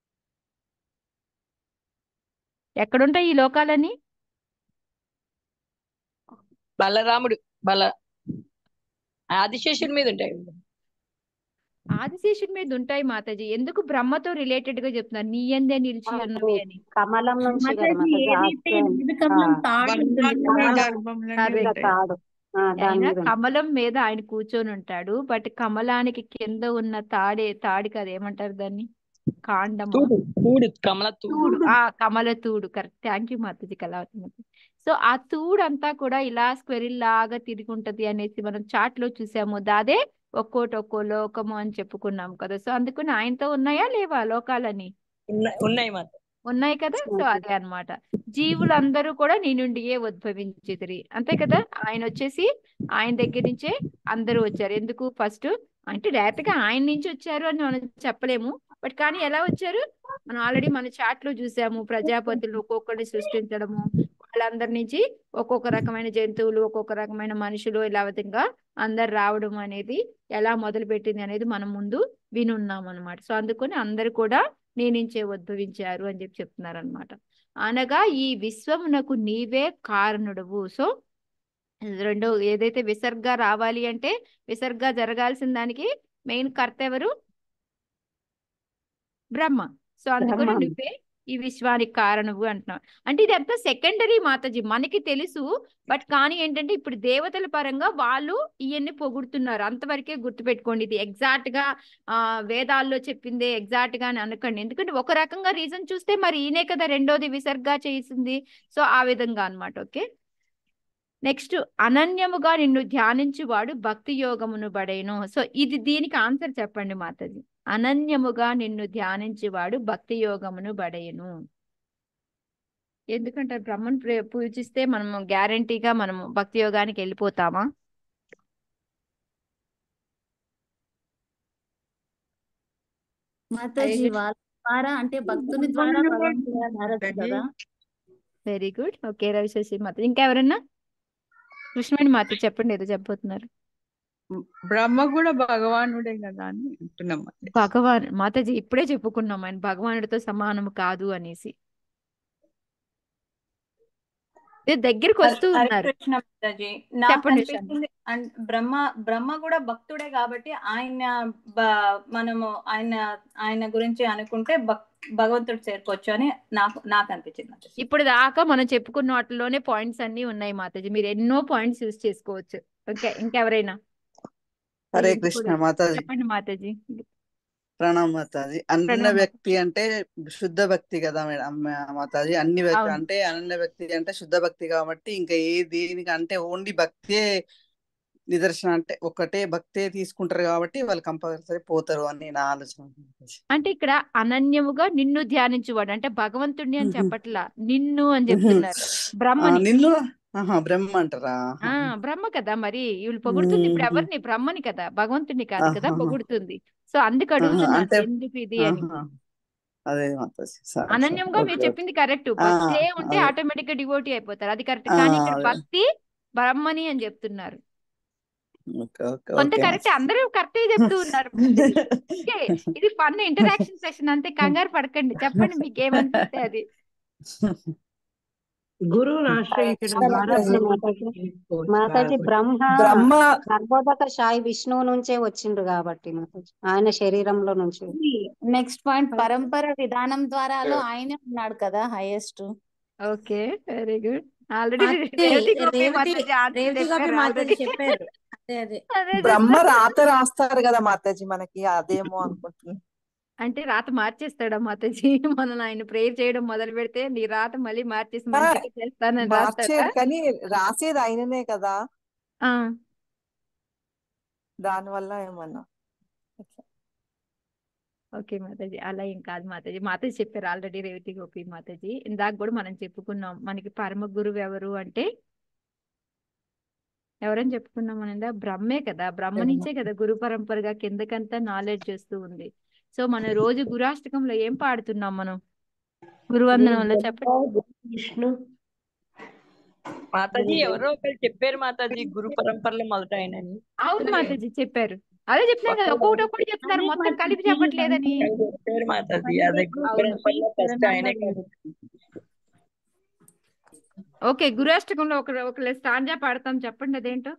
ఎక్కడుంటాయి ఈ లోకాలన్నీ బలరాముడు బల ఆదిశేషుడి మీద ఉంటాయి ఆదిశేషుడి మీద ఉంటాయి మాతాజీ ఎందుకు బ్రహ్మతో రిలేటెడ్ గా చెప్తున్నారు నీ అందే నిలిచి ఉన్నవి అని కమలం నుంచి కదా మాతాజీ మాతాజీ ఏదైతే ఆశ్రయం. నాభి కమలం ఆ, తాడు ఉంటుంది బంగారు కదా గర్భంలోనే Correct. కింద ఉంటాయి తాడు ఆ, దాని ఆయన మీద ఉంటుంది. కమలం మీద ఆయన కూర్చొని ఉంటాడు బట్ కమలానికి కింద ఉన్న తాడే తాడి కదా ఏమంటారు దాన్ని కాండమా తూడు తూడు కమల తూడు తూడు ఆ కమల తూడు కరెక్ట్ థ్యాంక్ యూ మాతాజీ కళావతి మాతాజీ సో ఆ తూడు అంతా కూడా ఇలా స్క్వెరిల్ లాగా తిరిగి ఉంటది అనేసి మనం చాట్ లో చూసాము దాదే ఒక్కోటి ఒక్కో లోకము అని చెప్పుకున్నాం కదా సో అందుకని ఆయనతో ఉన్నాయా లేవా లోకాలని ఉన్నాయి ఉన్నాయి మాత ఉన్నాయి కదా సో అదే అన్నమాట జీవులందరూ కూడా నీ నుండియే ఉద్భవించితిరి అంతే కదా ఆయన వచ్చేసి ఆయన దగ్గర నుంచే అందరూ వచ్చారు ఎందుకు ఫస్ట్ అంటే డైరెక్ట్ గా ఆయన నుంచి వచ్చారు అని మనం చెప్పలేము బట్ కానీ ఎలా వచ్చారు మనం ఆల్రెడీ మన చాట్ లో చూసాము ప్రజాపతులు ఒక్కొక్కరిని సృష్టించడము వాళ్ళందరి నుంచి ఒక్కొక్క రకమైన జంతువులు ఒక్కొక్క రకమైన మనుషులు ఇలా విధంగా అందరు రావడం అనేది ఎలా మొదలు పెట్టింది అనేది మనం ముందు వినున్నాం అనమాట సో అందుకని అందరు కూడా నీ నుంచే ఉద్భవించారు అని చెప్పి చెప్తున్నారు అనమాట అనగా ఈ విశ్వమునకు నీవే కారణుడవు సో రెండో ఏదైతే విసర్గ రావాలి అంటే విసర్గ జరగాల్సిన దానికి మెయిన్ కర్త ఎవరు బ్రహ్మ సో అందుకని బ్రహ్మ. నువ్వే ఈ విశ్వానికి కారణము అంటున్నావు అంటే ఇదంతా సెకండరీ మాతాజీ మనకి తెలుసు బట్ కానీ ఏంటంటే ఇప్పుడు దేవతల పరంగా వాళ్ళు ఇవన్నీ పొగుడుతున్నారు అంతవరకే గుర్తుపెట్టుకోండి ఇది ఎగ్జాక్ట్ గా ఆ వేదాల్లో చెప్పిందే ఎగ్జాక్ట్ గా అని అనకండి ఎందుకంటే ఒక రకంగా రీజన్ చూస్తే మరి ఈయనే కదా రెండోది విసర్గా చేసింది సో ఆ విధంగా అన్నమాట ఓకే నెక్స్ట్ అనన్యముగా నిన్ను ధ్యానించువాడు భక్తి యోగమును బడేను సో ఇది దీనికి ఆన్సర్ చెప్పండి మాతాజీ అనన్యముగా నిన్ను ధ్యానించువాడు భక్తి యోగమును బడేను ఎందుకంటే బ్రహ్మను ప్రే- పూజిస్తే మనము గ్యారంటీగా మనము భక్తి యోగానికి వెళ్ళిపోతామా మాతాజీ వాళ్ళ ద్వారా అంటే భక్తుని ద్వారా భగవంతుడు నడచ్చు కదా వెరీ గుడ్ ఓకే రవిశేషి మాత ఇంకా ఎవరన్నా కృష్ణవేణి మాత చెప్పండి ఏదో చెప్పబోతున్నారు బ్రహ్మ కూడా భగవానుడే కదా అని అంటున్నాం మాతాజీ. భగవాన్ మాతాజీ ఇప్పుడే చెప్పుకున్నాం ఆయన భగవానుడితో సమానము కాదు అనేసి ఇది దగ్గరికి వస్తూ హరే ఉన్నారు కృష్ణ మాతాజీ నాకు చెప్పండి శాంతి. అనిపిస్తుంది అన్- బ్రహ్మ బ్రహ్మ కూడా భక్తుడే కాబట్టి ఆయన బ- మనము ఆయన ఆయన గురించి అనుకుంటే భక్ భగవంతుడు చేరుకోవచ్చు అని నాకు నాకు అనిపించింది మాతాజీ. ఇప్పుడు దాకా మనం చెప్పుకున్న వాటిలోనే పాయింట్స్ అన్ని ఉన్నాయి మాతాజీ మీరు ఎన్నో పాయింట్స్ యూస్ చేసుకోవచ్చు ఓకే ఇంకెవరైనా హరే ఇప్పుడు కృష్ణ మాతాజీ చెప్పండి మాతాజీ ప్రణామ్ మాతాజీ అన్న ప్రణామ్ వ్యక్తి అంటే శుద్ధ భక్తి కదా మేడం మా- మాతాజీ అన్ని వ్యక్తి అవును అంటే అనన్య వ్యక్తి అంటే శుద్ధ భక్తి కాబట్టి ఇంకా ఏ దీనికి అంటే ఓన్లీ భక్తే నిదర్శనం అంటే ఒకటే భక్తే తీసుకుంటారు కాబట్టి వాళ్ళు కంపల్సరీ పోతారు అని నా ఆలోచన మాతాజీ. అంటే ఇక్కడ అనన్యముగా నిన్ను ధ్యానించువాడు అంటే భగవంతుడిని అని మ్హూ. చెప్పట్లా నిన్ను అని మ్హూ. చెప్తున్నారు ఆ, బ్రహ్మని నిన్ను ఆహా బ్రహ్మ అంటారా ఆ ఆహా. బ్రహ్మ కదా మరి వీళ్ళు పొగుడుతుంది ఇప్పుడు మ్మ్. ఎవరిని బ్రహ్మని కదా భగవంతుడిని కాదు కదా ఆహాహా. పొగుడుతుంది సో అందుకు ఆహా, అడుగుతున్నారు అంటే ఎందుకు ఇది అని ఆహా. అదే మాతాజీ సరే సరే అనన్యంగా మీరు ఓకే ఓకే చెప్పింది కరెక్ట్ ఆ, భక్తే ఉంటే అదే ఆటోమేటిక్ గా డివోటీ అయిపోతారు అది కరెక్ట్ ఆ, కానీ ఇక్కడ అదే భక్తి బ్రహ్మని అని చెప్తున్నారు ఓకే ఓకే కొంత ఓకే కరెక్ట్ మాతాజీ అందరూ కరెక్టే చెప్తూ ఉన్నారు ఓకే ఇది ఫన్ ఇంటరాక్షన్ సెషన్ అంతే కంగారు పడకండి చెప్పండి మీకు ఏమనిపిస్తే అది గురువును ఆశ్రయించడం ద్వారా మాతాజీ భగవంతుడిని మాతాజీ తెలుసుకోవచ్చు మాతాజీ కాబట్టి బ్రహ్మ బ్రహ్మ గర్భోదక సాయి విష్ణువు నుంచే వచ్చిండు కాబట్టి మాతాజీ ఆయన శరీరంలో నుంచి నెక్స్ట్ పాయింట్ పరంపర విధానం ద్వారాలో ఆయనే ఉన్నాడు కదా highest okay very good already మాతాజీ రేవతి గోపి రేవతి మాతాజీ ఆన్సర్ రేవతి గోపి చెప్పారు మాతాజీ ఆల్రెడీ చెప్పారు అదే అదే అదే బ్రహ్మ చెప్తున్నా రాత రాస్తారు కదా మాతాజీ మనకి అదేమో అనుకుంటున్నాను అంటే రాత మార్చేస్తాడా మాతాజీ మనం ఆయన ప్రేయర్ చేయడం మొదలు పెడితే నీ రాత మళ్ళీ మార్చేసి ఆ, మంచిగా చేస్తానని రాస్తాడా మార్చేది కానీ రాసేది ఆయననే కదా ఆ దానివల్ల ఏమన్నా అట్లా. ఓకే మాతాజీ అలా ఏం కాదు మాతాజీ మాతాజీ చెప్పారు ఆల్రెడీ రేవతి గోపి మాతాజీ ఇందాక కూడా మనం చెప్పుకున్నాం మనకి పరమ గురువు ఎవరు అంటే ఎవరని చెప్పుకున్నాం మనం ఇందాక బ్రహ్మే కదా బ్రహ్మ బ్రహ్మ నుంచే కదా గురు పరంపరగా కిందకంతా నాలెడ్జ్ వస్తూ ఉంది సో మనం రోజు గురాష్టకంలో ఏం పాడుతున్నాం మనం గురువందనంలో చెప్పండి విష్ణు మాతాజీ ఎవరో ఒకరు చెప్పారు మాతాజీ గురు పరంపరలో మొదట ఆయనని అవును మాతాజీ చెప్పారు అదే చెప్తున్నాను కదా ఒక్కొక్కటి ఒక్కటి చెప్తున్నారు మొత్తం కలిపి చెప్పట్లేదని చెప్పారు మాతాజీ అదే గురు పరంపరలో ఫస్ట్ ఆయనే కాబట్టి ఓకే గురాష్టకంలో ఒక ఒక స్టాంజా పాడతాం చెప్పండి అదేంటో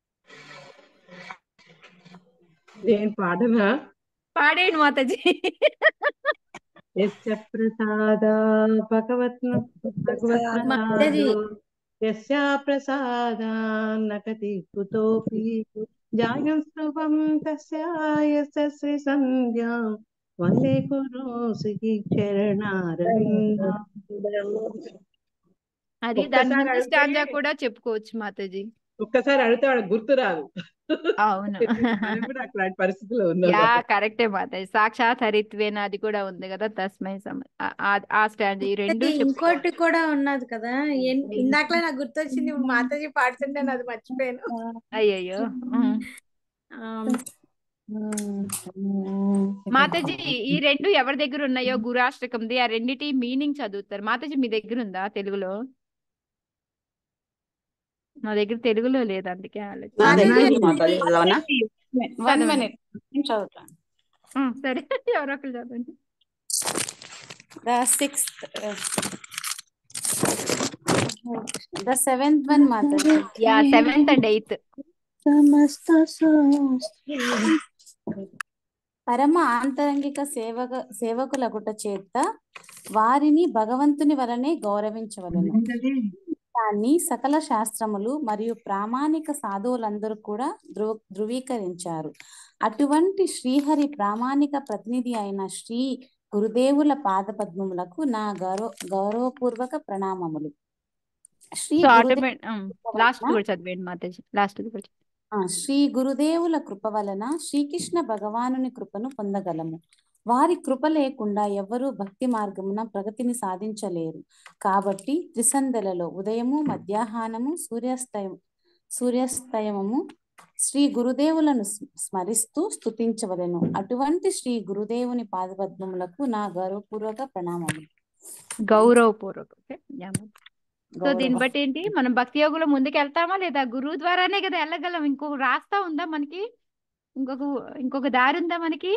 నేను పాడనా పాడేయండి మాతాజీ యస్య ప్రసాద భగవత్ భగవత్ మాతాజీ యస్యా ప్రసాదాన్నకతి కుతోపి జాయం శుభం తస్య శ్రీ సంధ్యా వందే కురు శ్రీ చరణారవింద అది దాని ఒక్కసారి ముందు అడిగితే స్టాంజా కూడా చెప్పుకోవచ్చు మాతాజీ ఒక్కసారి అడిగితే వాడు గుర్తు రాదు అవును మనం కూడా అట్లాంటి పరిస్థితిలో ఉన్నాం యా కరెక్టే మాతాజీ సాక్షాత్ హరిత్వేన అది కూడా ఉంది కదా తస్మై సమ ఆ- ఆ- ఆ స్టాండ్ ఈ రెండు మాతాజీ చెప్పుకోవాలి ఇంకోటి కూడా ఉన్నది కదా ఎన్- ఇందాకలే నాకు గుర్తొచ్చింది ఇప్పుడు మాతాజీ పాడుతుంటే అది మర్చిపోయాను అయ్యయ్యో ఉమ్. ఆమ్, మాతాజీ ఈ రెండు ఎవరి దగ్గర ఉన్నాయో గురాష్టకంది ఆ రెండిటి మీనింగ్ చదువుతారు మాతాజీ మీ దగ్గర ఉందా తెలుగులో నా దగ్గర తెలుగులో లేదు అందుకే ఆలోచన నా దగ్గర మాతాజీ ఉంది మాతాజీ చదవనా వన్ చదవండి మినిట్ నేను చదువుతాను ఉమ్, సరే ఎవరో ఒకరు చదవండి the sixth the seventh one మాతాజీ యా సెవెంత్ అండ్ ఎయిత్ సమస్త పరమ ఆంతరంగిక సేవక సేవకులగుట చేత వారిని భగవంతుని వలనే గౌరవించవలెను దాన్ని సకల శాస్త్రములు మరియు ప్రామాణిక సాధువులందరూ కూడా ధృవ ధృవీకరించారు అటువంటి శ్రీహరి ప్రామాణిక ప్రతినిధి అయిన శ్రీ గురుదేవుల పాదపద్మములకు నా గౌరవ గౌరవపూర్వక ప్రణామములు శ్రీ సో గురుదేవ ఆటోమేట్ లాస్ట్ వలన కూడా చదివేయండి మాతాజీ లాస్ట్ కూడా చదివేయండి. ఆ, శ్రీ గురుదేవుల కృప వలన శ్రీకృష్ణ భగవానుని కృపను పొందగలము వారి కృప లేకుండా ఎవ్వరూ భక్తి మార్గమున ప్రగతిని సాధించలేరు కాబట్టి త్రిసంధలలో ఉదయము మధ్యాహ్నము సూర్యాస్తయం సూర్యాస్తయము శ్రీ గురుదేవులను స్మ- స్మరిస్తూ స్తుతించవలెను అటువంటి శ్రీ గురుదేవుని పాదపద్మములకు నా గౌరవపూర్వక ప్రణామములు గౌరవపూర్వక ఓకే యా మాతాజీ. సో దీన్ని గౌరవం బట్టి ఏంటి మనం భక్తి యోగంలో ముందుకు వెళ్తామా లేదా గురువు ద్వారానే కదా వెళ్ళగలం ఇంకొక రాస్తా ఉందా మనకి ఇంకొక ఇంకొక దారి ఉందా మనకి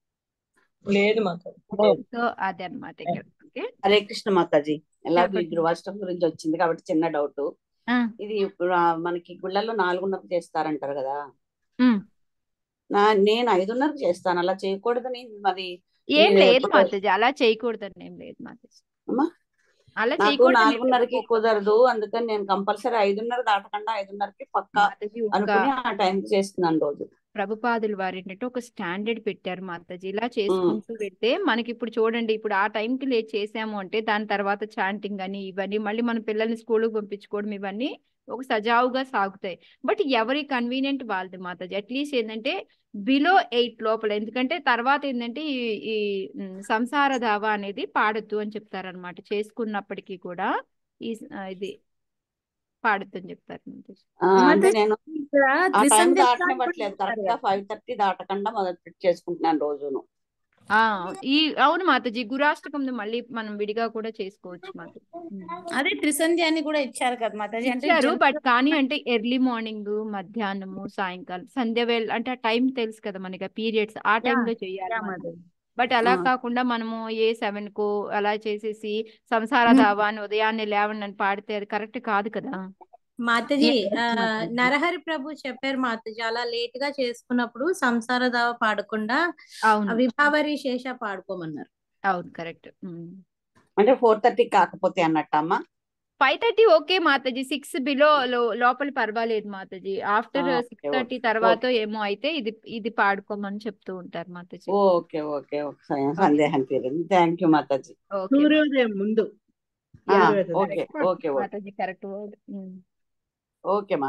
లేదు మాతాజీ సో అదే అనమాట ఇక్కడ ఓకే హరే కృష్ణ మాతాజీ ఎలాగో ఈ చెప్పండి. ధృవాష్టం గురించి వచ్చింది కాబట్టి చిన్న డౌట్ ఆ, ఇది ఇప్పుడు ఆ మనకి గుళ్ళల్లో నాలుగున్నరకు చేస్తారంటారు కదా ఉమ్. నా నేను ఐదున్నరకు చేస్తాను అలా చేయకూడదని మరి ఏం మీరు లేదు ఎప్పుడు- మాతాజీ అలా చేయకూడదని ఏం లేదు మాతాజీ అమ్మా అలా నాకు చేయకూడదని ఏం నాలుగున్నరకి లేదు. కుదరదు అందుకని నేను కంపల్సరీ ఐదున్నర దాటకుండా ఐదున్నరకి పక్కా మాతాజీ ఒక అనుకుని ఆ టైంకి చేస్తున్నాను రోజు ప్రభుపాదులు వారు ఏంటంటే ఒక స్టాండర్డ్ పెట్టారు మాతాజీ ఇలా చేసుకుంటూ వెళ్తే మనకి ఇప్పుడు చూడండి ఇప్పుడు ఆ టైంకి లే చేసాము అంటే దాని తర్వాత చాంటింగ్ అని ఇవన్నీ మళ్ళీ మన పిల్లల్ని స్కూల్కి పంపించుకోవడం ఇవన్నీ ఒక సజావుగా సాగుతాయి బట్ ఎవరి కన్వీనియంట్ వాళ్ళది మాతాజీ అట్లీస్ట్ ఏంటంటే బిలో ఎయిట్ లోపల ఎందుకంటే తర్వాత ఏంటంటే ఈ ఈ ఉమ్, సంసార దావా అనేది పాడొద్దు అని చెప్తారనమాట చేసుకున్నప్పటికీ కూడా ఈ ఆ, ఇది పాడొద్దు అని చెప్తారు మాతాజీ ఆ, అంటే మాతాజీ నేను ఇక్కడ ఆ టైం త్రిసంధ్య స్నానం కూడా దాటనివ్వట్లేదు చేస్తారు కరెక్ట్ గా కదా ఫైవ్ థర్టీ దాటకుండా మొదలు చేసుకుంటున్నాను రోజును ఆ ఈ అవును మాతాజీ గురాష్టకం మళ్ళీ మనం విడిగా కూడా చేసుకోవచ్చు మాతాజీ ఉమ్. అదే త్రిసంధ్య అని కూడా ఇచ్చారు కదా మాతాజీ అంటే ఇచ్చారు బట్ జనరల్ కానీ అంటే ఎర్లీ మార్నింగ్ మధ్యాహ్నము సాయంకాలం సంధ్య వేళ అంటే ఆ టైం తెలుసు కదా మనకి పీరియడ్స్ ఆ యా టైంలో చేయాలి యా మనం మాతాజీ బట్ అలా ఆ, కాకుండా మనము ఏ సెవెన్ కో అలా చేసేసి సంసార ఉమ్. దావా అని ఉదయాన్నే లేవండి అని పాడితే అది కరెక్ట్ కాదు కదా మాతాజీ ఆ, ఎస్ మాతాజీ నరహరి ప్రభు చెప్పారు మాతాజీ అలా లేట్ గా చేసుకున్నప్పుడు సంసార దావ పాడకుండా అవును విభావరి శేష పాడుకోమన్నారు అవును కరెక్ట్ అంటే ఫోర్ థర్టీ కాకపోతే అన్నట్టు అమ్మా ఫైవ్ థర్టీ ఓకే మాతాజీ సిక్స్ బిలో లోపల పర్వాలేదు మాతాజీ after six okay thirty okay తర్వాత ఓకే ఏమో అయితే ఇది ఇది పాడుకోమని చెప్తూ ఉంటారు మాతాజీ ఓకే ఓకే ఓకే సందేహం తీరింది థ్యాంక్ యూ మాతాజీ ఓకే సూర్యోదయం ముందు ఆ, సూర్యోదయం ఓకే ఓకే ఓకే మాతాజీ కరెక్ట్ వర్డ్ ఓకే మా